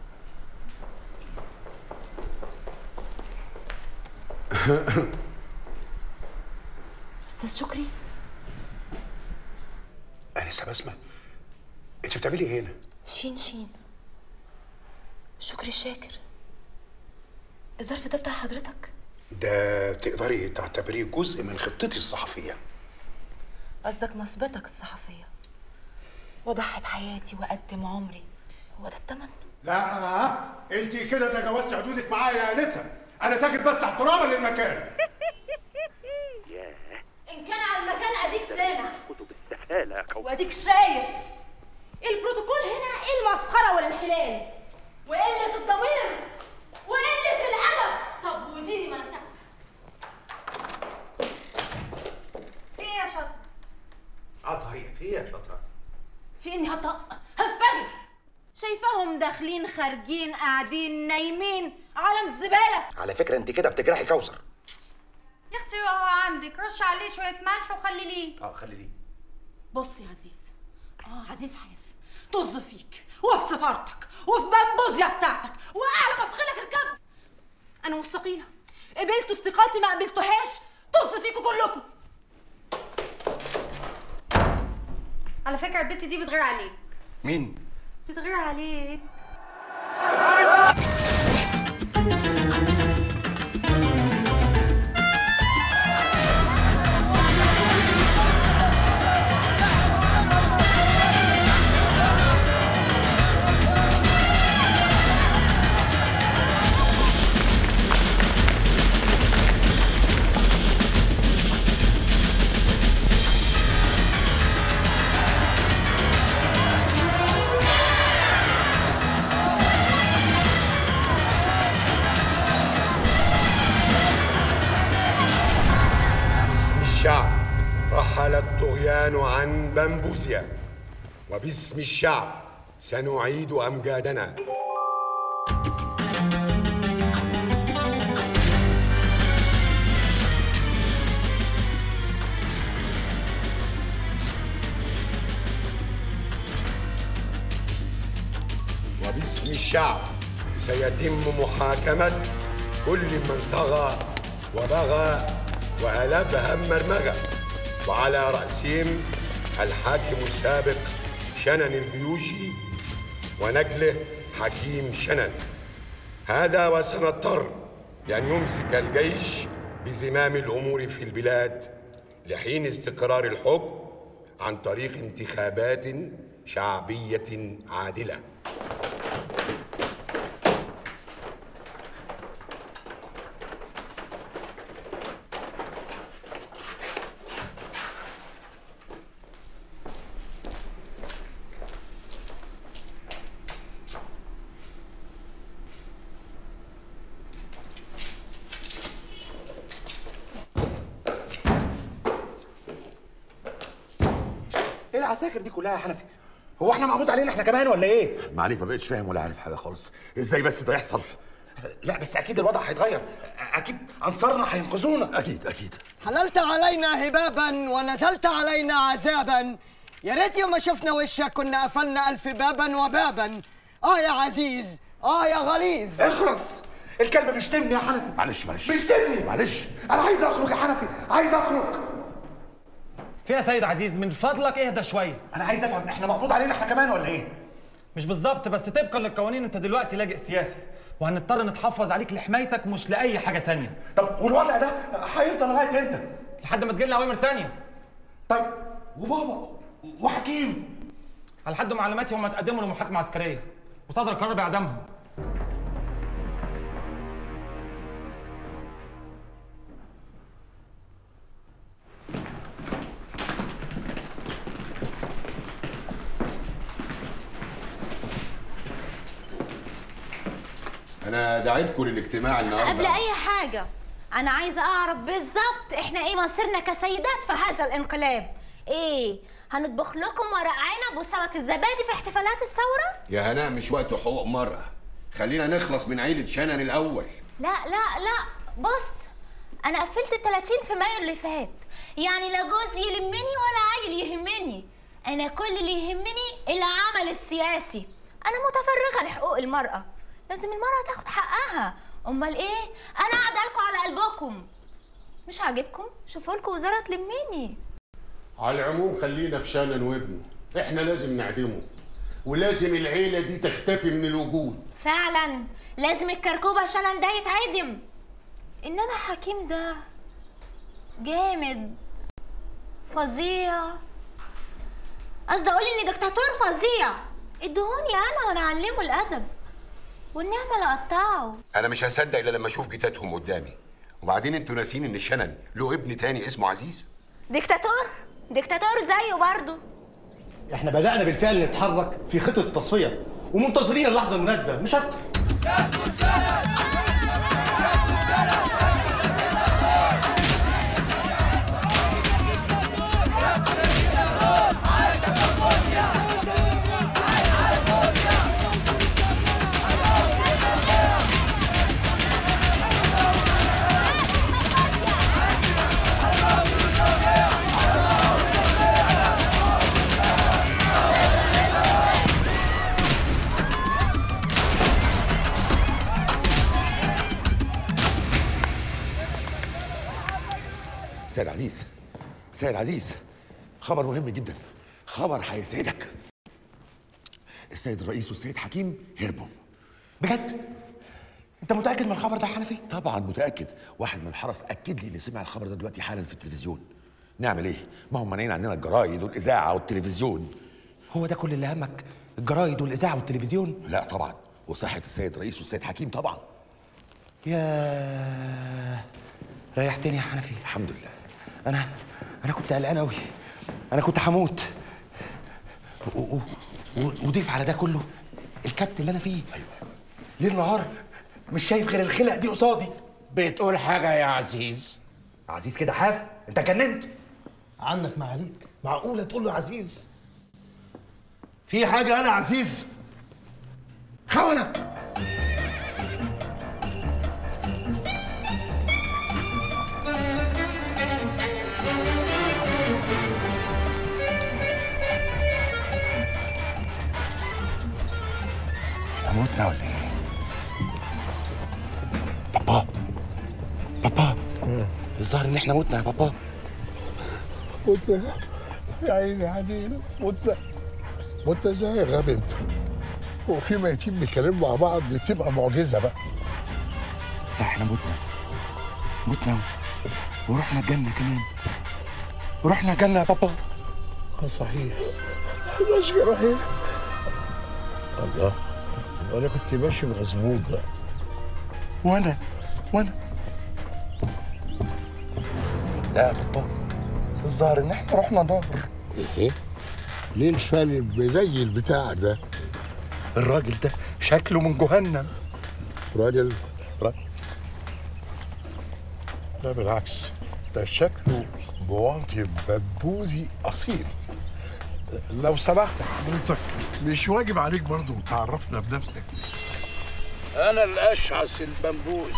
استاذ شكري انسه بسمه انت بتعملي ايه هنا؟ شين شين شكري الشاكر الظرف ده بتاع حضرتك ده تقدري تعتبريه جزء من خطتي الصحفيه قصدك نصبتك الصحفيه واضحي بحياتي واقدم عمري هو ده التمن لا انت كده تجاوزتي حدودك معايا يا انسه انا ساكت بس احتراما للمكان ان كان على المكان اديك سامع استحاله يا واديك شايف البروتوكول هنا ايه المسخره والانحلال وقله الضمير وقله الادب طب وديني ما انا ساكته في ايه يا شاطر اه صحيح في ايه يا شاطره في اني هطق هنفجر شايفاهم داخلين خارجين قاعدين نايمين عالم الزباله على فكره انت كده بتجرحي كوثر يا اختي اهو عندك رش عليه شويه ملح وخلي ليه اه خلي ليه بص يا عزيز اه عزيز حاف طز فيك وفي سفارتك وفي بامبوزيا بتاعتك واعلى ما في خيلك اركبه انا مستقيله قبلتوا استقالتي ما قبلتوهاش طز فيكوا كلكم على فكره البت دي بتغير عليك مين بتغير عليك باسم الشعب رحل الطغيان عن بمبوزيا وباسم الشعب سنعيد أمجادنا وباسم الشعب سيتم محاكمة كل من طغى وبغى وألبها مرمغة وعلى رأسهم الحاكم السابق شنن البيوشي ونجله حكيم شنن هذا وسنضطر لأن يمسك الجيش بزمام الأمور في البلاد لحين استقرار الحكم عن طريق انتخابات شعبية عادلة ايه العساكر دي كلها يا حنفي هو احنا معبود علينا احنا كمان ولا ايه ما عليك ما بقتش فاهم ولا عارف حاجه خالص ازاي بس ده يحصل لا بس اكيد الوضع هيتغير اكيد انصارنا هينقذونا اكيد اكيد حللت علينا هبابا ونزلت علينا عذابا يا ريت يوم ما شفنا وشك كنا قفلنا ألف بابا وبابا آه يا عزيز آه يا غليظ اخرس الكلب بيشتمني يا حنفي معلش معلش بيشتمني معلش انا عايز اخرج يا حنفي عايز اخرج في يا سيد عزيز من فضلك اهدى شويه انا عايز افهم احنا مقبوض علينا احنا كمان ولا ايه مش بالظبط بس طبقا للقوانين انت دلوقتي لاجئ سياسي وهنضطر نتحفظ عليك لحمايتك مش لاي حاجه تانية طب والوضع ده هيفضل لغايه امتى لحد ما تجيلنا اوامر تانية طيب وبابا وحكيم على حد معلوماتي هم اتقدموا لمحاكمه عسكريه وصدر قرار باعدامهم أنا دعيتكم للاجتماع النهارده قبل اي حاجه انا عايزه اعرف بالظبط احنا ايه مصيرنا كسيدات في هذا الانقلاب ايه هنطبخ لكم ورق عنب وسلطه الزبادي في احتفالات الثوره يا هناء مش وقت حقوق مرة خلينا نخلص من عيلة شنن الأول لا لا لا بص انا قفلت ال 30 في مايو اللي فات يعني لا جوز يلمني ولا عيل يهمني انا كل اللي يهمني العمل السياسي انا متفرغه لحقوق المراه لازم المراه تاخد حقها امال ايه انا قاعده لكم على قلبكم مش عاجبكم شوفوا لكم وزاره تلمني على العموم خلينا في شانن وابنه احنا لازم نعدمه ولازم العيله دي تختفي من الوجود فعلا لازم الكركوبه شنن ده يتعدم انما حكيم ده جامد فظيع قصدي اقول ان دكتاتور فظيع ادهوني انا وانا اعلمه الادب والنعمه اللي اقطعه أنا مش هصدق إلا لما أشوف جتاتهم قدامي وبعدين أنتوا ناسين إن شنن له ابن تاني اسمه عزيز دكتاتور دكتاتور زيه برضه احنا بدأنا بالفعل نتحرك في خطة التصفية ومنتظرين اللحظة المناسبة مش أكتر سيد عزيز سيد عزيز خبر مهم جدا خبر هيسعدك السيد الرئيس والسيد حكيم هربوا بجد انت متاكد من الخبر ده يا حنفي طبعا متاكد واحد من الحرس اكد لي ان سمع الخبر ده دلوقتي حالا في التلفزيون نعمل ايه ما هم مانعين عننا الجرايد والاذاعه والتلفزيون هو ده كل اللي همك الجرايد والاذاعه والتلفزيون لا طبعا وصحه السيد الرئيس والسيد حكيم طبعا يا ريحتني يا حنفي الحمد لله انا انا كنت قلقان قوي انا كنت هموت و- و- و- وضيف على ده كله الكبت اللي انا فيه ايوه ليل نهار مش شايف غير الخلق دي قصادي بتقول حاجة يا عزيز عزيز كده حاف انت جننت عنك ما عليك معقولة تقول له عزيز في حاجة أنا عزيز خونة اموتنا ولا ايه؟ بابا بابا الظاهر ان احنا متنا يا بابا متنا يا عيني علينا متنا متنا ازاي يا غبي انت هو في ميتين بيتكلموا مع بعض دي تبقى معجزه بقى لا احنا متنا متنا ورحنا الجنة كمان ورحنا الجنة يا بابا اه صحيح ماشي رايح الله وانا كنت ماشي مظبوط بقى وانا وانا لا يا بابا الظاهر ان احنا رحنا نار ايه ليه الفن المنيل بتاعك ده الراجل ده شكله من جهنم راجل لا بالعكس ده شكله بواطي بمبوزي اصيل لو سمحت حضرتك مش واجب عليك برضو تعرفنا بنفسك أنا الأشعث البنبوزي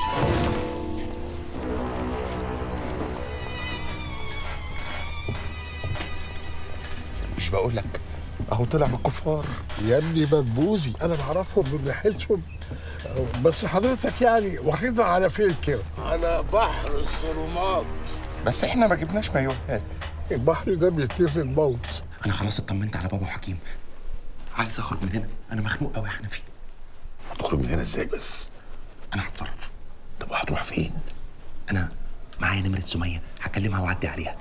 مش بقول لك اهو طلع من الكفار يا ابني بمبوزي انا بعرفهم من ريحتهم بس حضرتك يعني واخدنا على فين كده على بحر الظلمات بس احنا ما جبناش مايوهات البحر ده بيتنزل موت انا خلاص اطمنت على بابا وحكيم عايز اخرج من هنا انا مخنوق قوي يا حنفي هتخرج من هنا ازاي بس انا هتصرف طب وهتروح فين انا معايا نمره سميه هكلمها واعدي عليها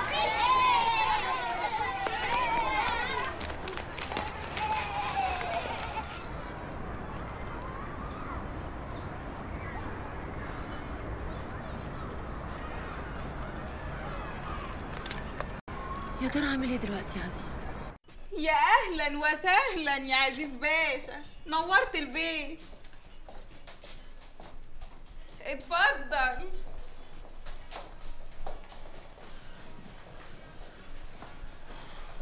يا ترى اعمل ايه دلوقتي يا عزيز يا اهلا وسهلا يا عزيز باشا نورت البيت اتفضل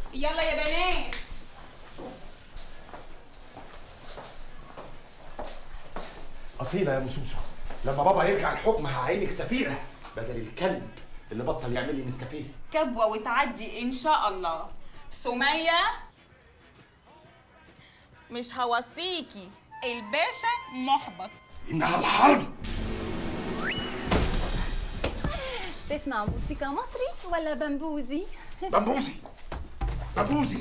يلا يا بنات اصيله يا مسوسه لما بابا يرجع الحكم هعينك سفيره بدل الكلب اللي بطل يعمل لي نسكافيه كبوة وتعدي إن شاء الله سمية مش هوصيكي الباشا محبط انها الحرب تسمع موسيقى مصري ولا بمبوزي؟ بمبوزي بمبوزي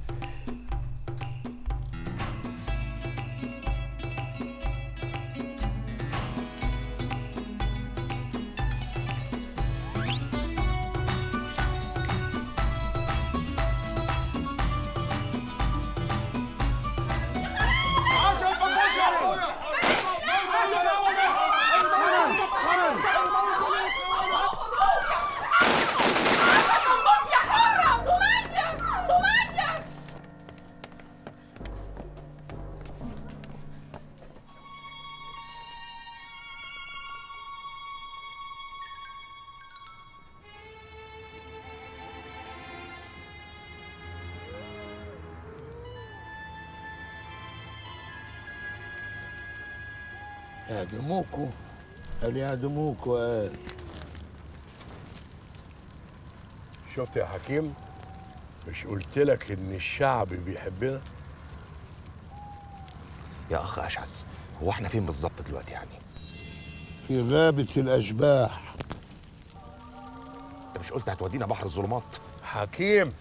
يعدموكوا قال يعدموكوا قال شفت يا حكيم مش قلت لك ان الشعب بيحبنا يا اخ اشعث هو احنا فين بالظبط دلوقتي يعني في غابة الأشباح انت مش قلت هتودينا بحر الظلمات حكيم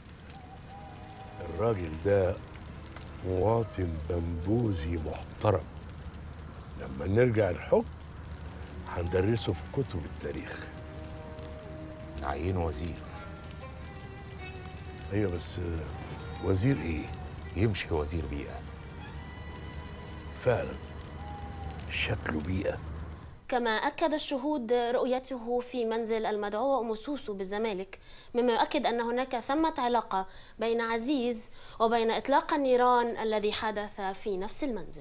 الراجل ده مواطن بمبوزي محترم لما نرجع الحكم هندرسه في كتب التاريخ نعينه وزير ايوه بس وزير ايه يمشي وزير بيئه فعلا شكله بيئه كما أكد الشهود رؤيته في منزل المدعوة أم سوسو بالزمالك مما يؤكد أن هناك ثمة علاقة بين عزيز وبين إطلاق النيران الذي حدث في نفس المنزل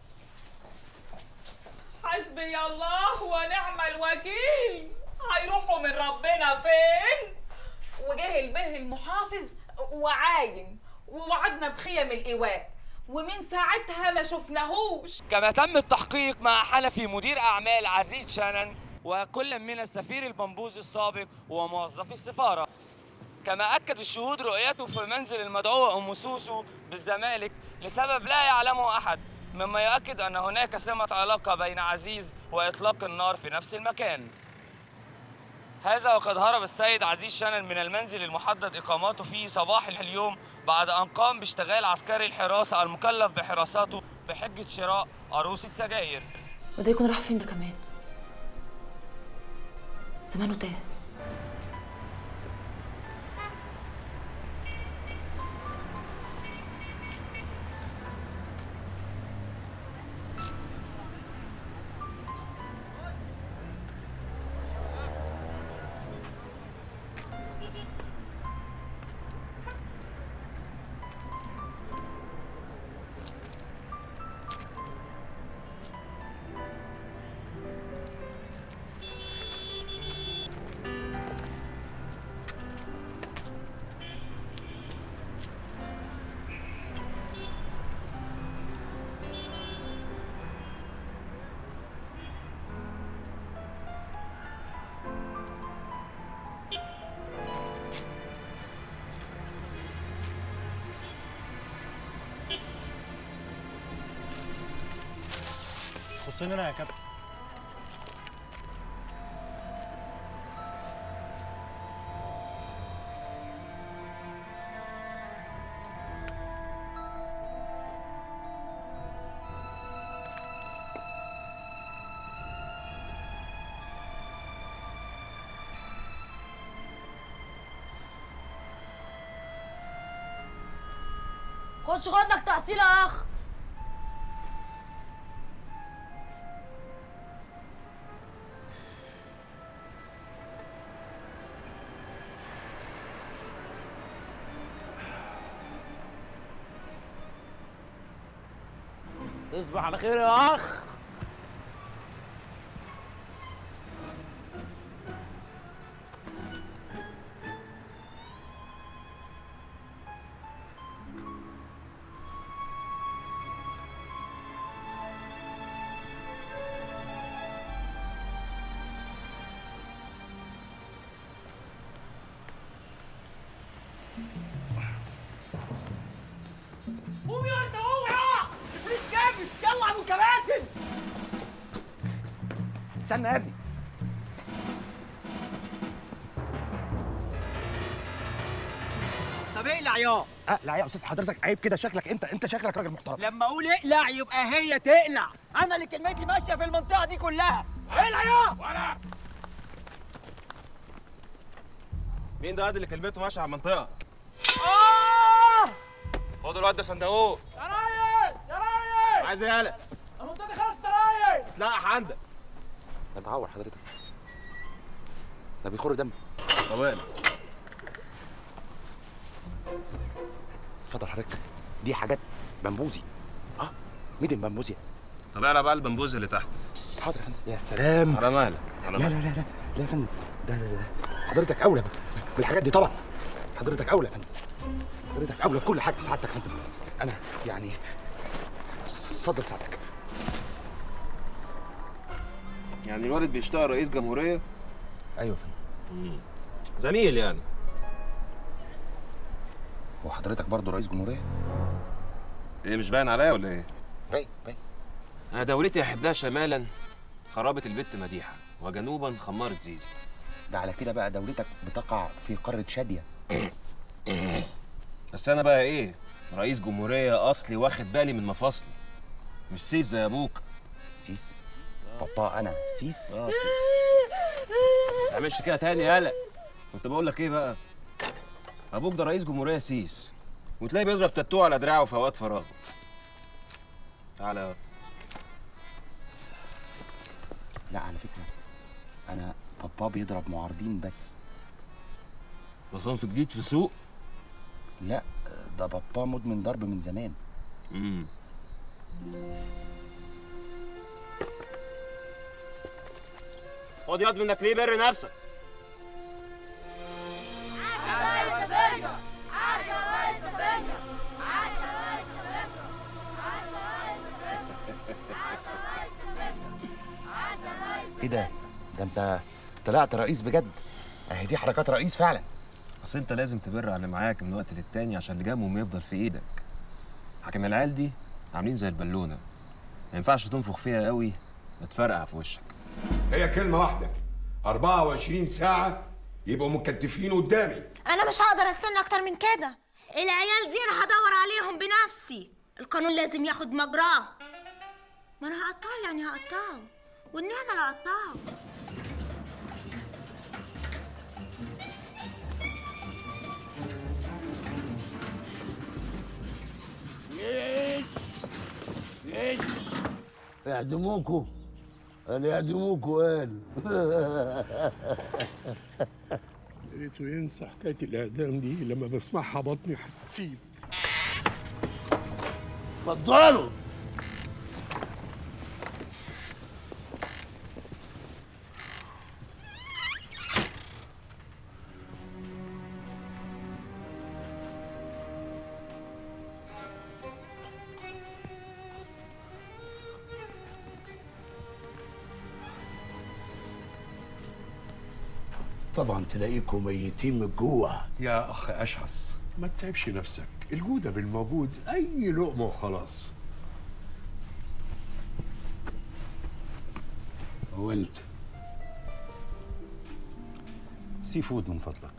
حسبي الله ونعم الوكيل هيروحوا من ربنا فين وجه البه المحافظ وعاين ووعدنا بخيم الإيواء ومن ساعتها ما شفناهوش كما تم التحقيق مع حنفي مدير أعمال عزيز شانن وكل من السفير البنبوزي السابق وموظفي السفارة كما أكد الشهود رؤيته في منزل المدعوة أم سوسو بالزمالك لسبب لا يعلمه أحد مما يؤكد أن هناك سمة علاقة بين عزيز وإطلاق النار في نفس المكان هذا وقد هرب السيد عزيز شانن من المنزل المحدد إقامته فيه صباح اليوم بعد أن قام باشتغال عسكري الحراسة المكلف بحراسته بحجة شراء عروسة سجاير وده يكون راح فين ده كمان زمانه تاه خصني انا يا كابتن خش غنك تحصيل يا اخ تصبح على خير يا اخ استنى يا ابني طب اقلع يا اقلع يا استاذ حضرتك عيب كده شكلك انت انت شكلك راجل محترم لما اقول اقلع يبقى هي تقلع انا اللي كلمتي ماشيه في المنطقه دي كلها اقلع يا ولا مين ده قد اللي كلمته ماشي على المنطقه اه خد الواد ده صندوق يا ريس يا ريس عايز ايه يالا المنطقه خلاص يا ريس لا عندك ده اتعور حضرتك ده بيخر دم طب اقلع. اتفضل حضرتك دي حاجات بمبوزي اه ميدن بمبوزيا طب اقلع بقى البمبوز اللي تحت حاضر يا فندم يا سلام على مالك على لا لا مالك لا لا لا يا فندم ده ده ده حضرتك اولى بالحاجات دي طبعا حضرتك اولى يا فندم حضرتك اولى بكل حاجه سعادتك يا فندم انا يعني اتفضل سعادتك يعني الوالد بيشتغل رئيس جمهوريه ايوه يا فندم زميل يعني هو حضرتك برضه رئيس جمهوريه ايه مش باين عليا ولا ايه باين باين انا دولتي احبها شمالا خرابه البت مديحه وجنوبا خماره زيزي ده على كده بقى دولتك بتقع في قاره شاديه بس انا بقى ايه رئيس جمهوريه اصلي واخد بالي من مفاصلي مش سيس زي ابوك سيس بابا انا سيس اه ما تعملش كده تاني يالا كنت بقول لك ايه بقى ابوك ده رئيس جمهوريه سيس وتلاقيه بيضرب تاتو على دراعه في اوقات فراغه تعالى يا لا على فكره انا بابا بيضرب معارضين بس في جديد في السوق لا ده بابا مدمن ضرب من زمان امم خد ياض منك ليه بر نفسك ايه ده ده انت طلعت رئيس بجد اهي دي حركات رئيس فعلا اصل انت لازم تبر على اللي معاك من وقت للتاني عشان اللي جنبهم يفضل في ايدك حكم العيال دي عاملين زي البالونه ما ينفعش تنفخ فيها قوي تفرقع في وشك هي كلمة واحدة 24 ساعة يبقوا مكتفين قدامي انا مش هقدر استنى اكتر من كده العيال دي انا هدور عليهم بنفسي القانون لازم ياخد مجراه ما انا هقطعه يعني هقطعه والنعمة اللي هقطعه ايش ايش يعدموكوا قال يعدموكوا قال ريته ينسى حكايه الاعدام دي لما بسمعها بطني هتسيب اتفضلوا طبعا تلاقيكم ميتين من الجوع يا اخ اشعث ما تتعبش نفسك الجودة بالموجود اي لقمه وخلاص وانت سي فود من فضلك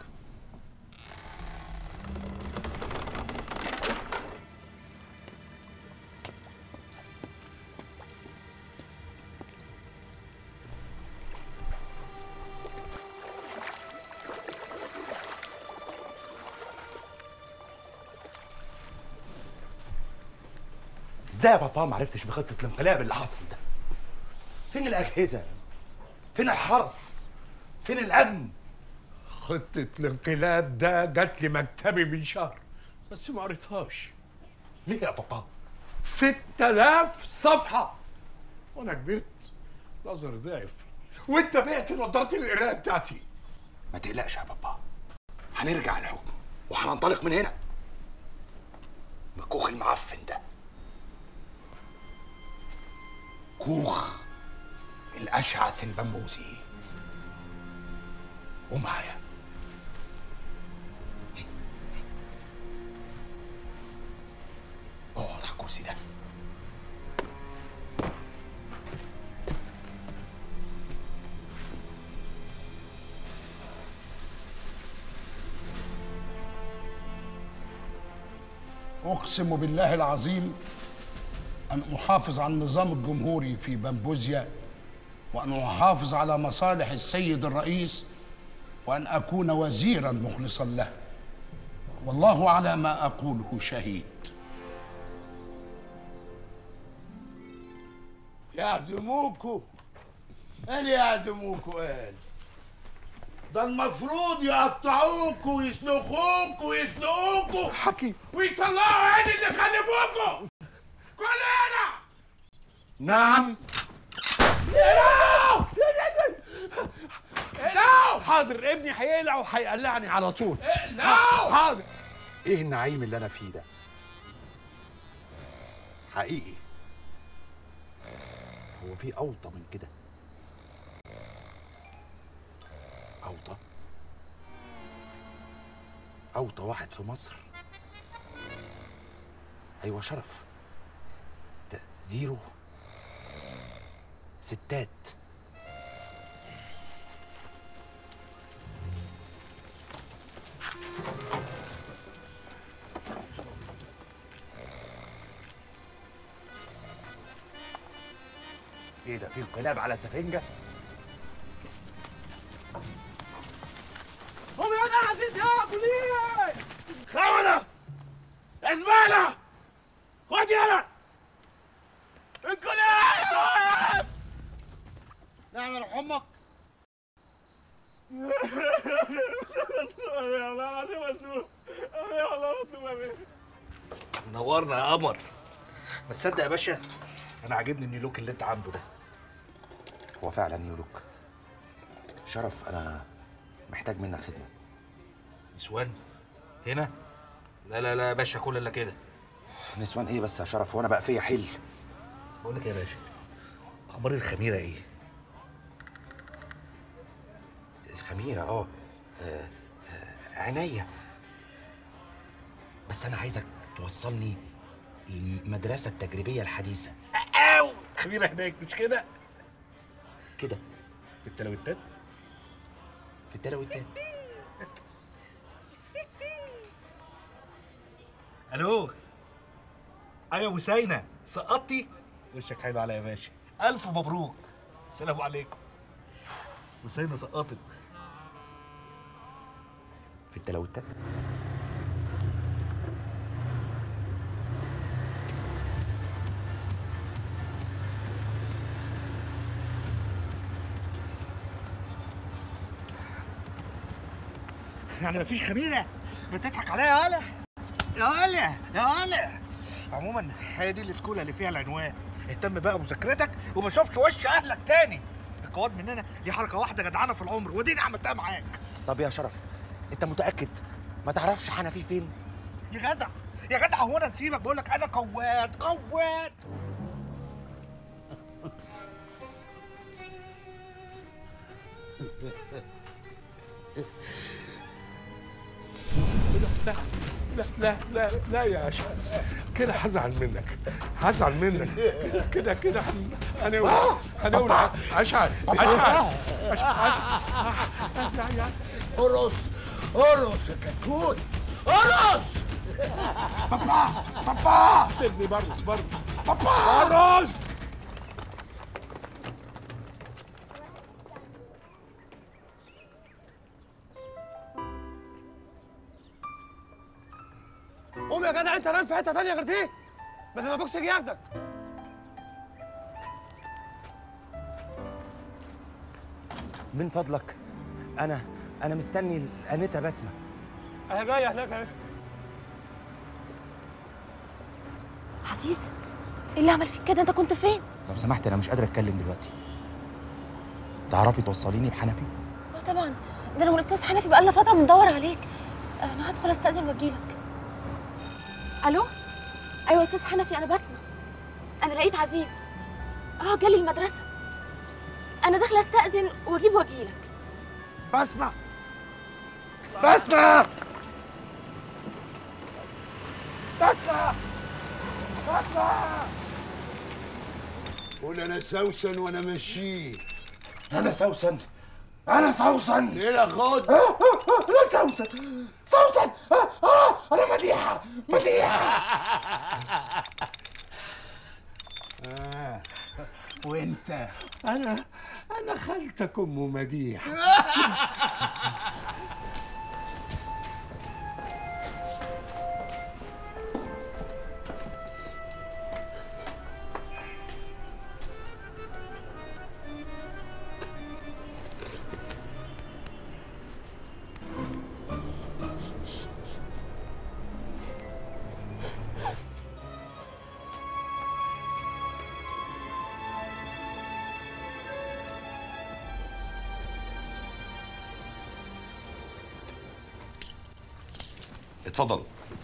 ازاي يا بابا ما عرفتش بخطه الانقلاب اللي حصل ده فين الاجهزه فين الحرس فين الامن خطة الانقلاب ده جات لي مكتبي من شهر بس ما قريتهاش ليه يا بابا؟ 6000 صفحة وأنا كبرت نظري ضعف وأنت بعت نظارة القراية بتاعتي ما تقلقش يا بابا هنرجع الحكم وهننطلق من هنا من الكوخ المعفن ده كوخ الاشعث البمبوزي ومعايا اقعد على الكرسي ده أقسم بالله العظيم أن أحافظ على النظام الجمهوري في بمبوزيا وأن أحافظ على مصالح السيد الرئيس وأن أكون وزيرا مخلصا له والله على ما أقوله شهيد يعدموكوا قال يعدموكوا قال ده المفروض يقطعوكوا ويسلخوكوا ويسلقوكوا حكي ويطلعوا عين اللي خلفوكوا كلنا نعم اقلعوا اقلعوا حاضر ابني هيقلع وهيقلعني على طول اقلعوا حاضر ايه النعيم اللي انا فيه ده حقيقي هو في اوطى من كده اوطى اوطى واحد في مصر ايوه شرف ده زيرو ستات ايه ده في انقلاب على سفنجه قوم يا واد يا عزيز يا بوليه خونه زباله خد يلا انقلاب نعم يا امك نورنا يا قمر بس تصدق يا باشا انا عاجبني النيلوك اللي انت عامله ده هو فعلا نيولوك شرف انا محتاج منك خدمه نسوان هنا لا لا لا يا باشا كل الا كده نسوان ايه بس يا شرف هو انا بقى فيا حل بقول لك يا باشا اخبار الخميره ايه الخميره اه آه، آه، عينيا بس انا عايزك توصلني المدرسه التجريبيه الحديثه اوي خميره هناك مش كده كده في التلاوتات في التلاوتات الو ايوه ابو سينا سقطتي وشك حلو عليا يا باشا الف مبروك السلام عليكم وسينا سقطت في التلاوتات يعني مفيش خميره بتضحك عليا يا هلا يا هلا يا هلا عموما هي دي السكوله اللي فيها العنوان اهتم بقى بمذاكرتك وما شوفش وش اهلك تاني القواد مننا دي حركه واحده جدعانه في العمر ودي انا عملتها معاك طب يا شرف انت متاكد ما تعرفش حنفي فين يا جدع يا جدع هو انا نسيبك بقول لك انا قواد قواد لا لا لا لا لا يا اشعث كده هزعل منك هزعل منك كده كده هن- هنولع هنولع اشعث اشعث اشعث لا يا ارقص ارقص يا كتكوت ارقص بابا بابا سيبني برقص برقص بابا برقص قوم يا جدع انت نام في حته تانيه غير دي بدل ما بوكس يجي ياخدك من فضلك انا انا مستني الانسه بسمه اهي جايه هناك اهي عزيز ايه اللي عمل فيك كده انت كنت فين لو سمحت انا مش قادر اتكلم دلوقتي تعرفي توصليني بحنفي اه طبعا ده انا والاستاذ حنفي بقالنا فتره بندور عليك انا هدخل استاذن واجيلك الو ايوه استاذ حنفي انا بسمه انا لقيت عزيز اه جالي المدرسه انا داخله استاذن واجيب واجيلك بسمع بسمع بسمع بسمع قول انا سوسن وانا ماشي انا سوسن انا سوسن ايه خد انا سوسن سوسن آه، آه، انا مديحه مديحه آه. وانت انا انا خالتك ام مديحه اتفضل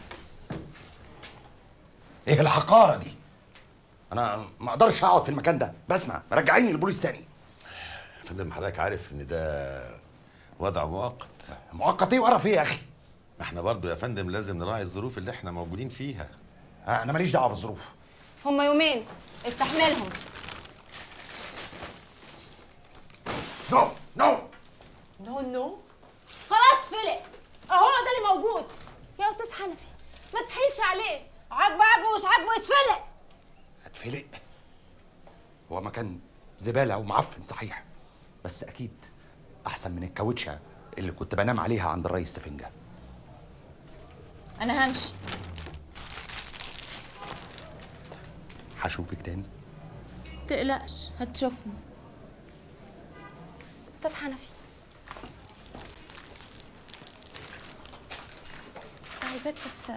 ايه الحقاره دي انا ما اقدرش اقعد في المكان ده بسمع رجعيني البوليس تاني يا فندم حضرتك عارف ان ده وضع مؤقت مؤقت ايه وقرف ايه يا اخي ما احنا برضو يا فندم لازم نراعي الظروف اللي احنا موجودين فيها انا ماليش دعوه بالظروف هما يومين استحملهم نو نو نو نو خلاص فلق اهو ده اللي موجود يا استاذ حنفي ما تحيلش عليه عاجبه عاجبه مش عاجبه يتفلق هتفلق هو مكان زباله ومعفن صحيح بس اكيد احسن من الكاوتشه اللي كنت بنام عليها عند الريس سفنجه انا همشي هشوفك تاني تقلقش هتشوفني استاذ حنفي عايزاك بس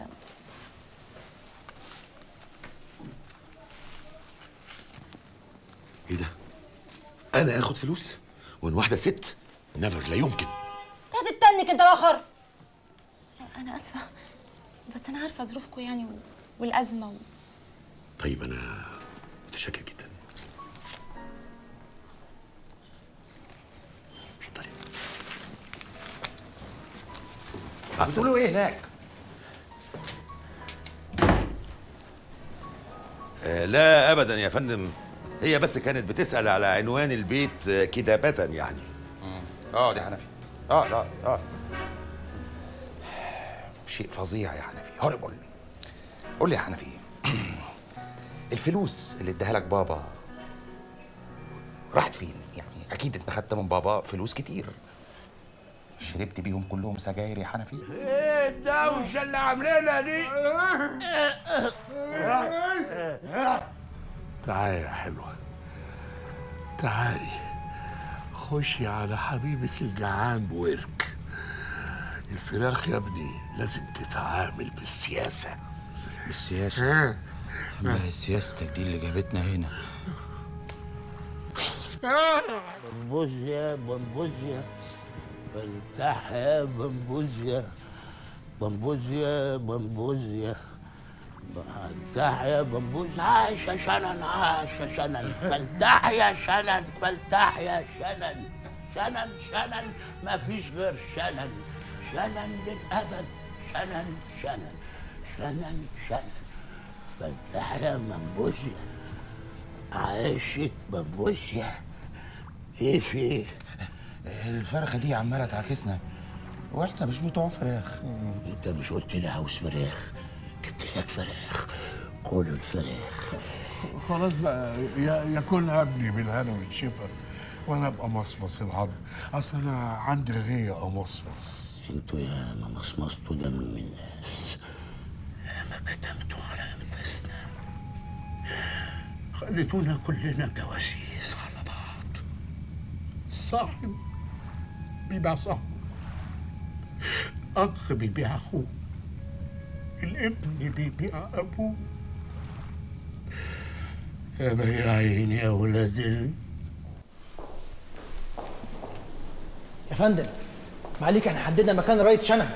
ايه ده انا اخد فلوس وان واحده ست نيفر لا يمكن هتتنك انت الاخر انا اسفه بس انا عارفه ظروفكم يعني و... والازمه و... طيب انا متشكر جدا بتقولوا ايه هناك آه لا ابدا يا فندم هي بس كانت بتسال على عنوان البيت آه، كتابه يعني اه دي حنفي اه لا اه شيء فظيع يا حنفي هوريبل قول لي يا حنفي الفلوس اللي اداها لك بابا راحت فين يعني اكيد انت خدت من بابا فلوس كتير شربت بيهم كلهم سجاير يا حنفي ايه الدوشه اللي عاملينها دي تعالي يا حلوة تعالي خشي على حبيبك الجعان بورك الفراخ يا ابني لازم تتعامل بالسياسة السياسة ما هي سياستك دي اللي جابتنا هنا بمبوزيا بمبوزيا فلتح يا بمبوزيا بمبوزيا بمبوزيا فلتح يا بمبوزيا عاش يا شنن عاش يا شنن فلتح يا شنن فلتح يا شنن شنن شنن ما فيش غير شنن شنن للأبد شنن شنن شنن شنن فلتح يا بمبوزيا عايشة بمبوزيا ايه في ايه؟ الفرخة دي عمالة تعاكسنا واحنا مش بتوع فراخ انت مش قلت لي عاوز فراخ جبت لك فراخ كل الفراخ خلاص بقى يا- ياكلها ابني بالهنا والشفا وانا ابقى مصمص العظم اصل انا عندي غيه امصمص انتوا يا ما مصمصتوا دم الناس يا ما كتمتوا على انفسنا خليتونا كلنا جواسيس على بعض صاحب بيبيع صاحبه اخ بيبيع اخوه الابن بيبيع ابوه يا بياعين يا ولاد ال... يا فندم معليك احنا حددنا مكان الرئيس شنب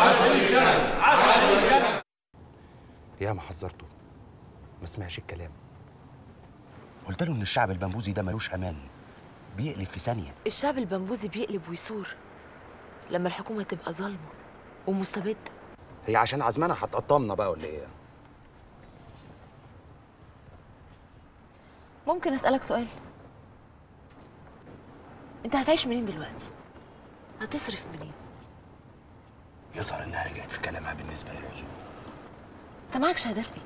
يا ما حذرته ما سمعش الكلام قلت له ان الشعب البنبوزي ده ملوش امان بيقلب في ثانيه الشعب البنبوزي بيقلب ويثور لما الحكومة تبقى ظالمة ومستبدة هي عشان عزمنا هتقطمنا بقى ولا ايه ممكن أسألك سؤال انت هتعيش منين دلوقتي هتصرف منين يظهر انها رجعت في كلامها بالنسبه للعزومه انت معاك شهادات ايه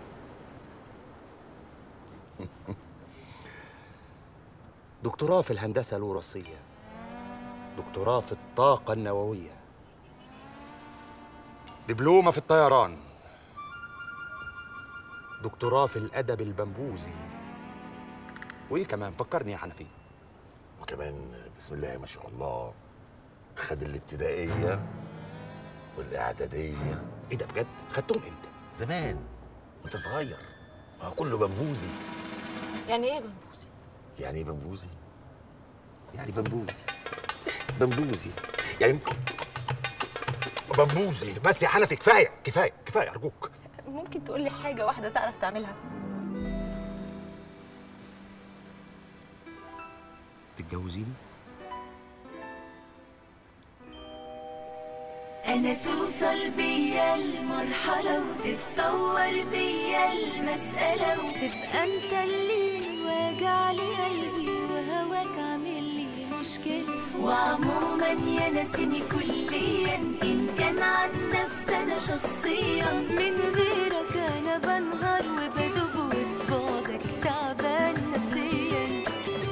دكتوراه في الهندسه الوراثيه دكتوراه في الطاقه النوويه دبلومه في الطيران دكتوراه في الادب البنبوزي وايه كمان فكرني يا حنفي وكمان بسم الله ما شاء الله خد الابتدائيه والاعداديه ايه ده بجد خدتهم امتى زمان وانت صغير ما هو كله بنبوزي يعني ايه بنبوزي يعني ايه بنبوزي يعني بنبوزي بنبوزي يعني بنبوزي بس يا حنفي كفايه كفايه كفايه ارجوك ممكن تقول لي حاجه واحده تعرف تعملها تتجوزيني انا توصل بيا المرحلة وتتطور بيا المسألة وتبقى انت اللي واجع لي قلبي وهواك عامل لي مشكلة وعموما يا ناسيني كليا ان كان عن نفسي انا شخصيا من غيرك انا بنهار وبدوب وفي بعدك تعبان نفسيا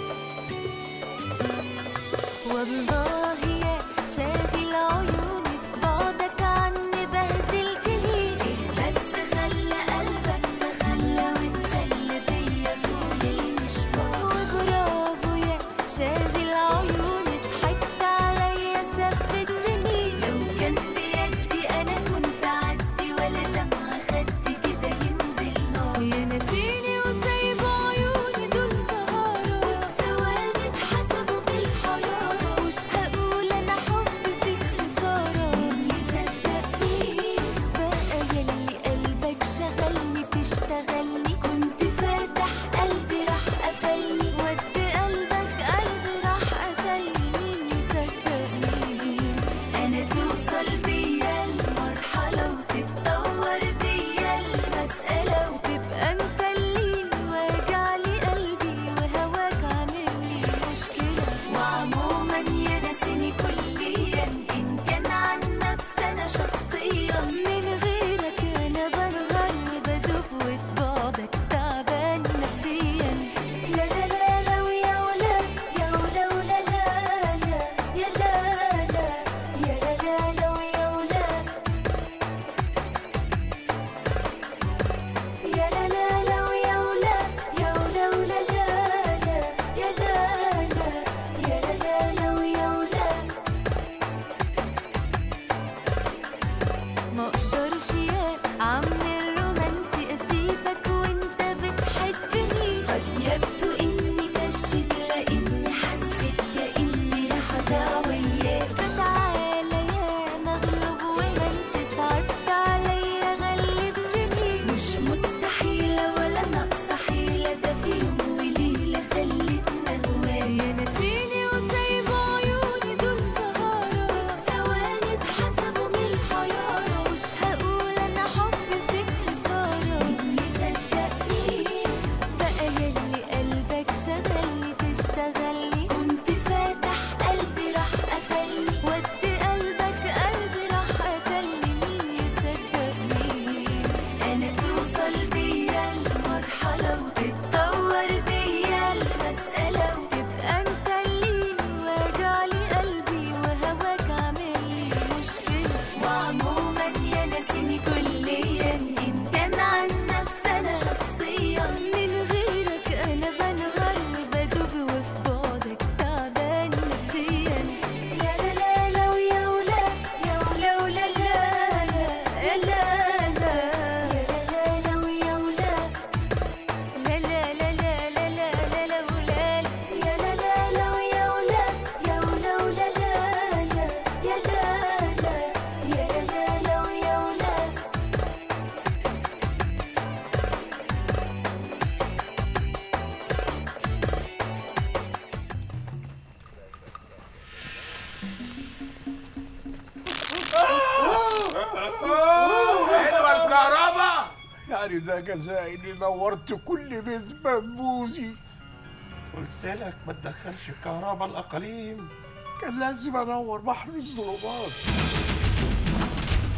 والله يا شاغل عيوني في بعدك عني بهدلتني بس خلى قلبك تخلى وتسلى بيا طول المشوار وبرافو يا شاغل عيوني ضحكت عليا ثبتني لو كان بيدي انا كنت اعدي ولا دمعة خدي كده ينزل نار يا ناسيني وسايب عيوني دول سهارة وفي ثواني اتحسبوا بالحرارة مش هقول انا حب فيك خسارة اللي صدقني بقى يلي قلبك شغلني تشتغلني كنت فاتح قلبي راح قفلني ود قلبك قلبي راح قتلني مين يصدقني مين انا توصل بيا المرحلة وتتطور بيا المسألة وتبقى انت اللي واجع لي قلبي وهواك عامل لي مشكلة وعموما يا ناسيني كليا ان كان عن نفسي انا شخصيا من غيرك انا بنغر وبدوب وفي بعدك تعبان نفسيا يا لا لا لا ويا ولا يا ولا ولا لا لا يا لا لا يا لا لا لا ويا ولا يا لا لا لا ويا ولا يا ولا ولا لا لا يا لا لا يا لا لا لا ويا ولا ما اقدرش يا عم الرومانسي اسيبك وانت بتحبني قد يبدو اني كشت لاني حسيت كاني راح اضيع وياك فتعالى يا مغلوب ومنسي صعبت عليا غلبتني مش مستحيلة ولا ناقصة حيلة ده في يوم وليلة خلتنا هواك يا ناسيني وسايب عيوني دول سهارة وفي ثواني اتحسبوا من الحيارة مش هقول انا حب فيك خسارة اللي صدقني بقى يلي قلبك شغلني تشتغلني كنت فاتح قلبي راح قفلني ود قلبك قلبي راح قتلني مين يصدقني انا توصل بيا المرحلة وتتطور بيا المسألة وتبقى انت اللي واجع لي قلبي وهواك عامل لي مشكلة وعموما يا ناسيني كليا ان كان عن نفسي انا شخصيا من غيرك انا بنهار وبدوب وفي بعدك تعبان نفسيا يا لا لا لا ويا ولا يا ولا ولا لا لا يا لا لا يا لا لا لا ويا ولا لا لا لا لا لا لا لا لا ولا لا يا لا لا لا ويا ولا يا ولا ولا لا لا يا لا لا يا لا لا لا ويا ولا حلوه الكهرباء يعني ده جزائي اللي نورت كل بيت بنبوزي قلت لك ما تدخلش الكهرباء الاقاليم كان لازم انور بحر الظلمات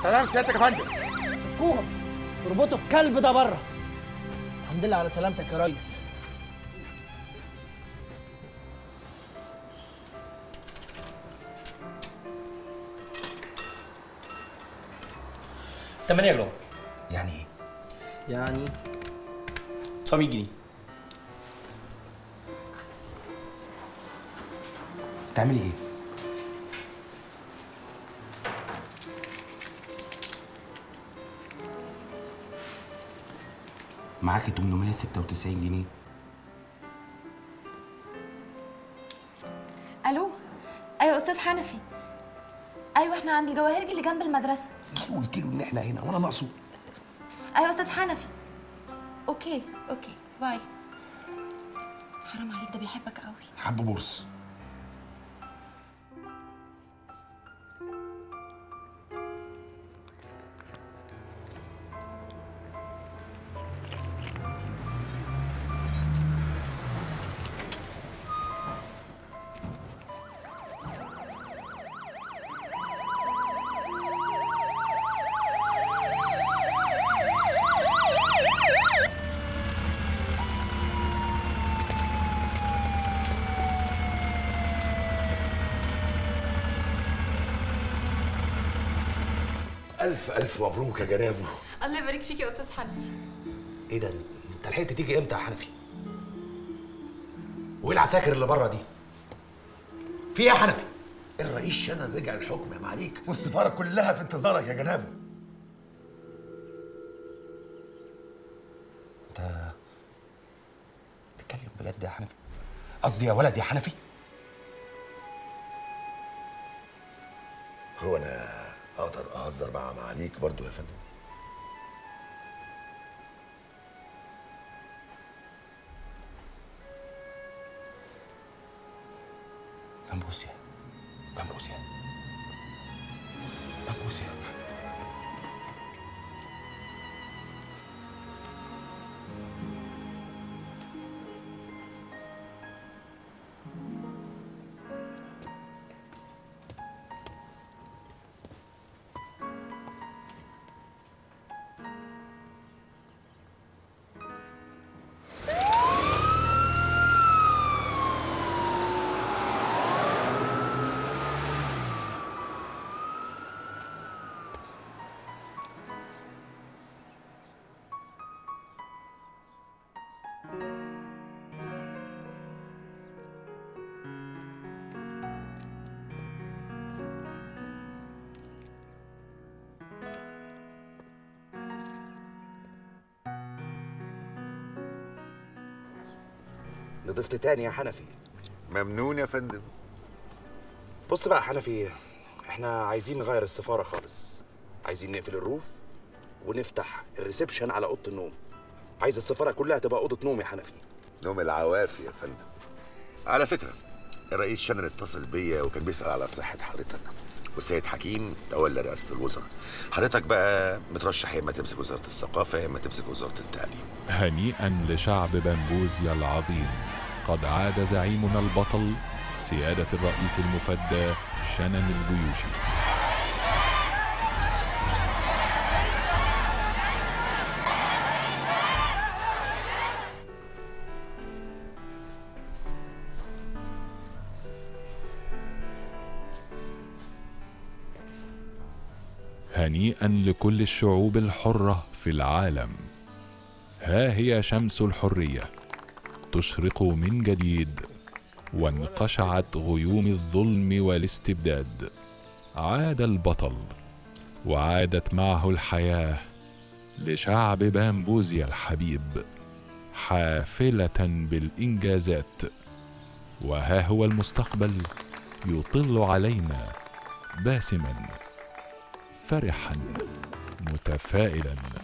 تمام سيادتك يا فندم فكوهم اربطوا الكلب ده بره الحمد لله على سلامتك يا ريس تمانية جرام يعني ايه؟ يعني 900 جنيه تعملي ايه؟ معاكي 896 جنيه الو ايوه استاذ حنفي ايوه احنا عند الجواهرجي اللي جنب المدرسه قلت له ان احنا هنا وانا ناقصه ايوه استاذ حنفي اوكي اوكي باي حرام عليك ده بيحبك قوي حب بورس الف الف مبروك يا جنابه الله يبارك فيك يا استاذ حنفي ايه ده انت لحقت تيجي امتى يا حنفي وايه العساكر اللي بره دي في ايه يا حنفي الرئيس شنن رجع الحكم يا معاليك والسفاره كلها في انتظارك يا جنابه انت بتتكلم بجد يا حنفي قصدي يا ولد يا حنفي هو انا اقدر اهزر مع معاليك برضو يا فندم بامبوسيا بامبوسيا بامبوسيا نضفت تاني يا حنفي ممنون يا فندم بص بقى يا حنفي احنا عايزين نغير السفاره خالص عايزين نقفل الروف ونفتح الريسبشن على اوضه النوم عايز السفاره كلها تبقى اوضه نوم يا حنفي نوم العوافي يا فندم على فكرة الرئيس شنن اتصل بيا وكان بيسأل على صحة حضرتك والسيد حكيم تولى رئاسة الوزراء حضرتك بقى مترشح يا اما تمسك وزارة الثقافة يا اما تمسك وزارة التعليم هنيئا لشعب بمبوزيا العظيم قد عاد زعيمنا البطل سيادة الرئيس المفدى شنن الجيوشي هنيئا لكل الشعوب الحرة في العالم ها هي شمس الحرية تشرق من جديد وانقشعت غيوم الظلم والاستبداد عاد البطل وعادت معه الحياة لشعب بامبوزيا الحبيب حافلة بالإنجازات وها هو المستقبل يطل علينا باسما فرحا متفائلا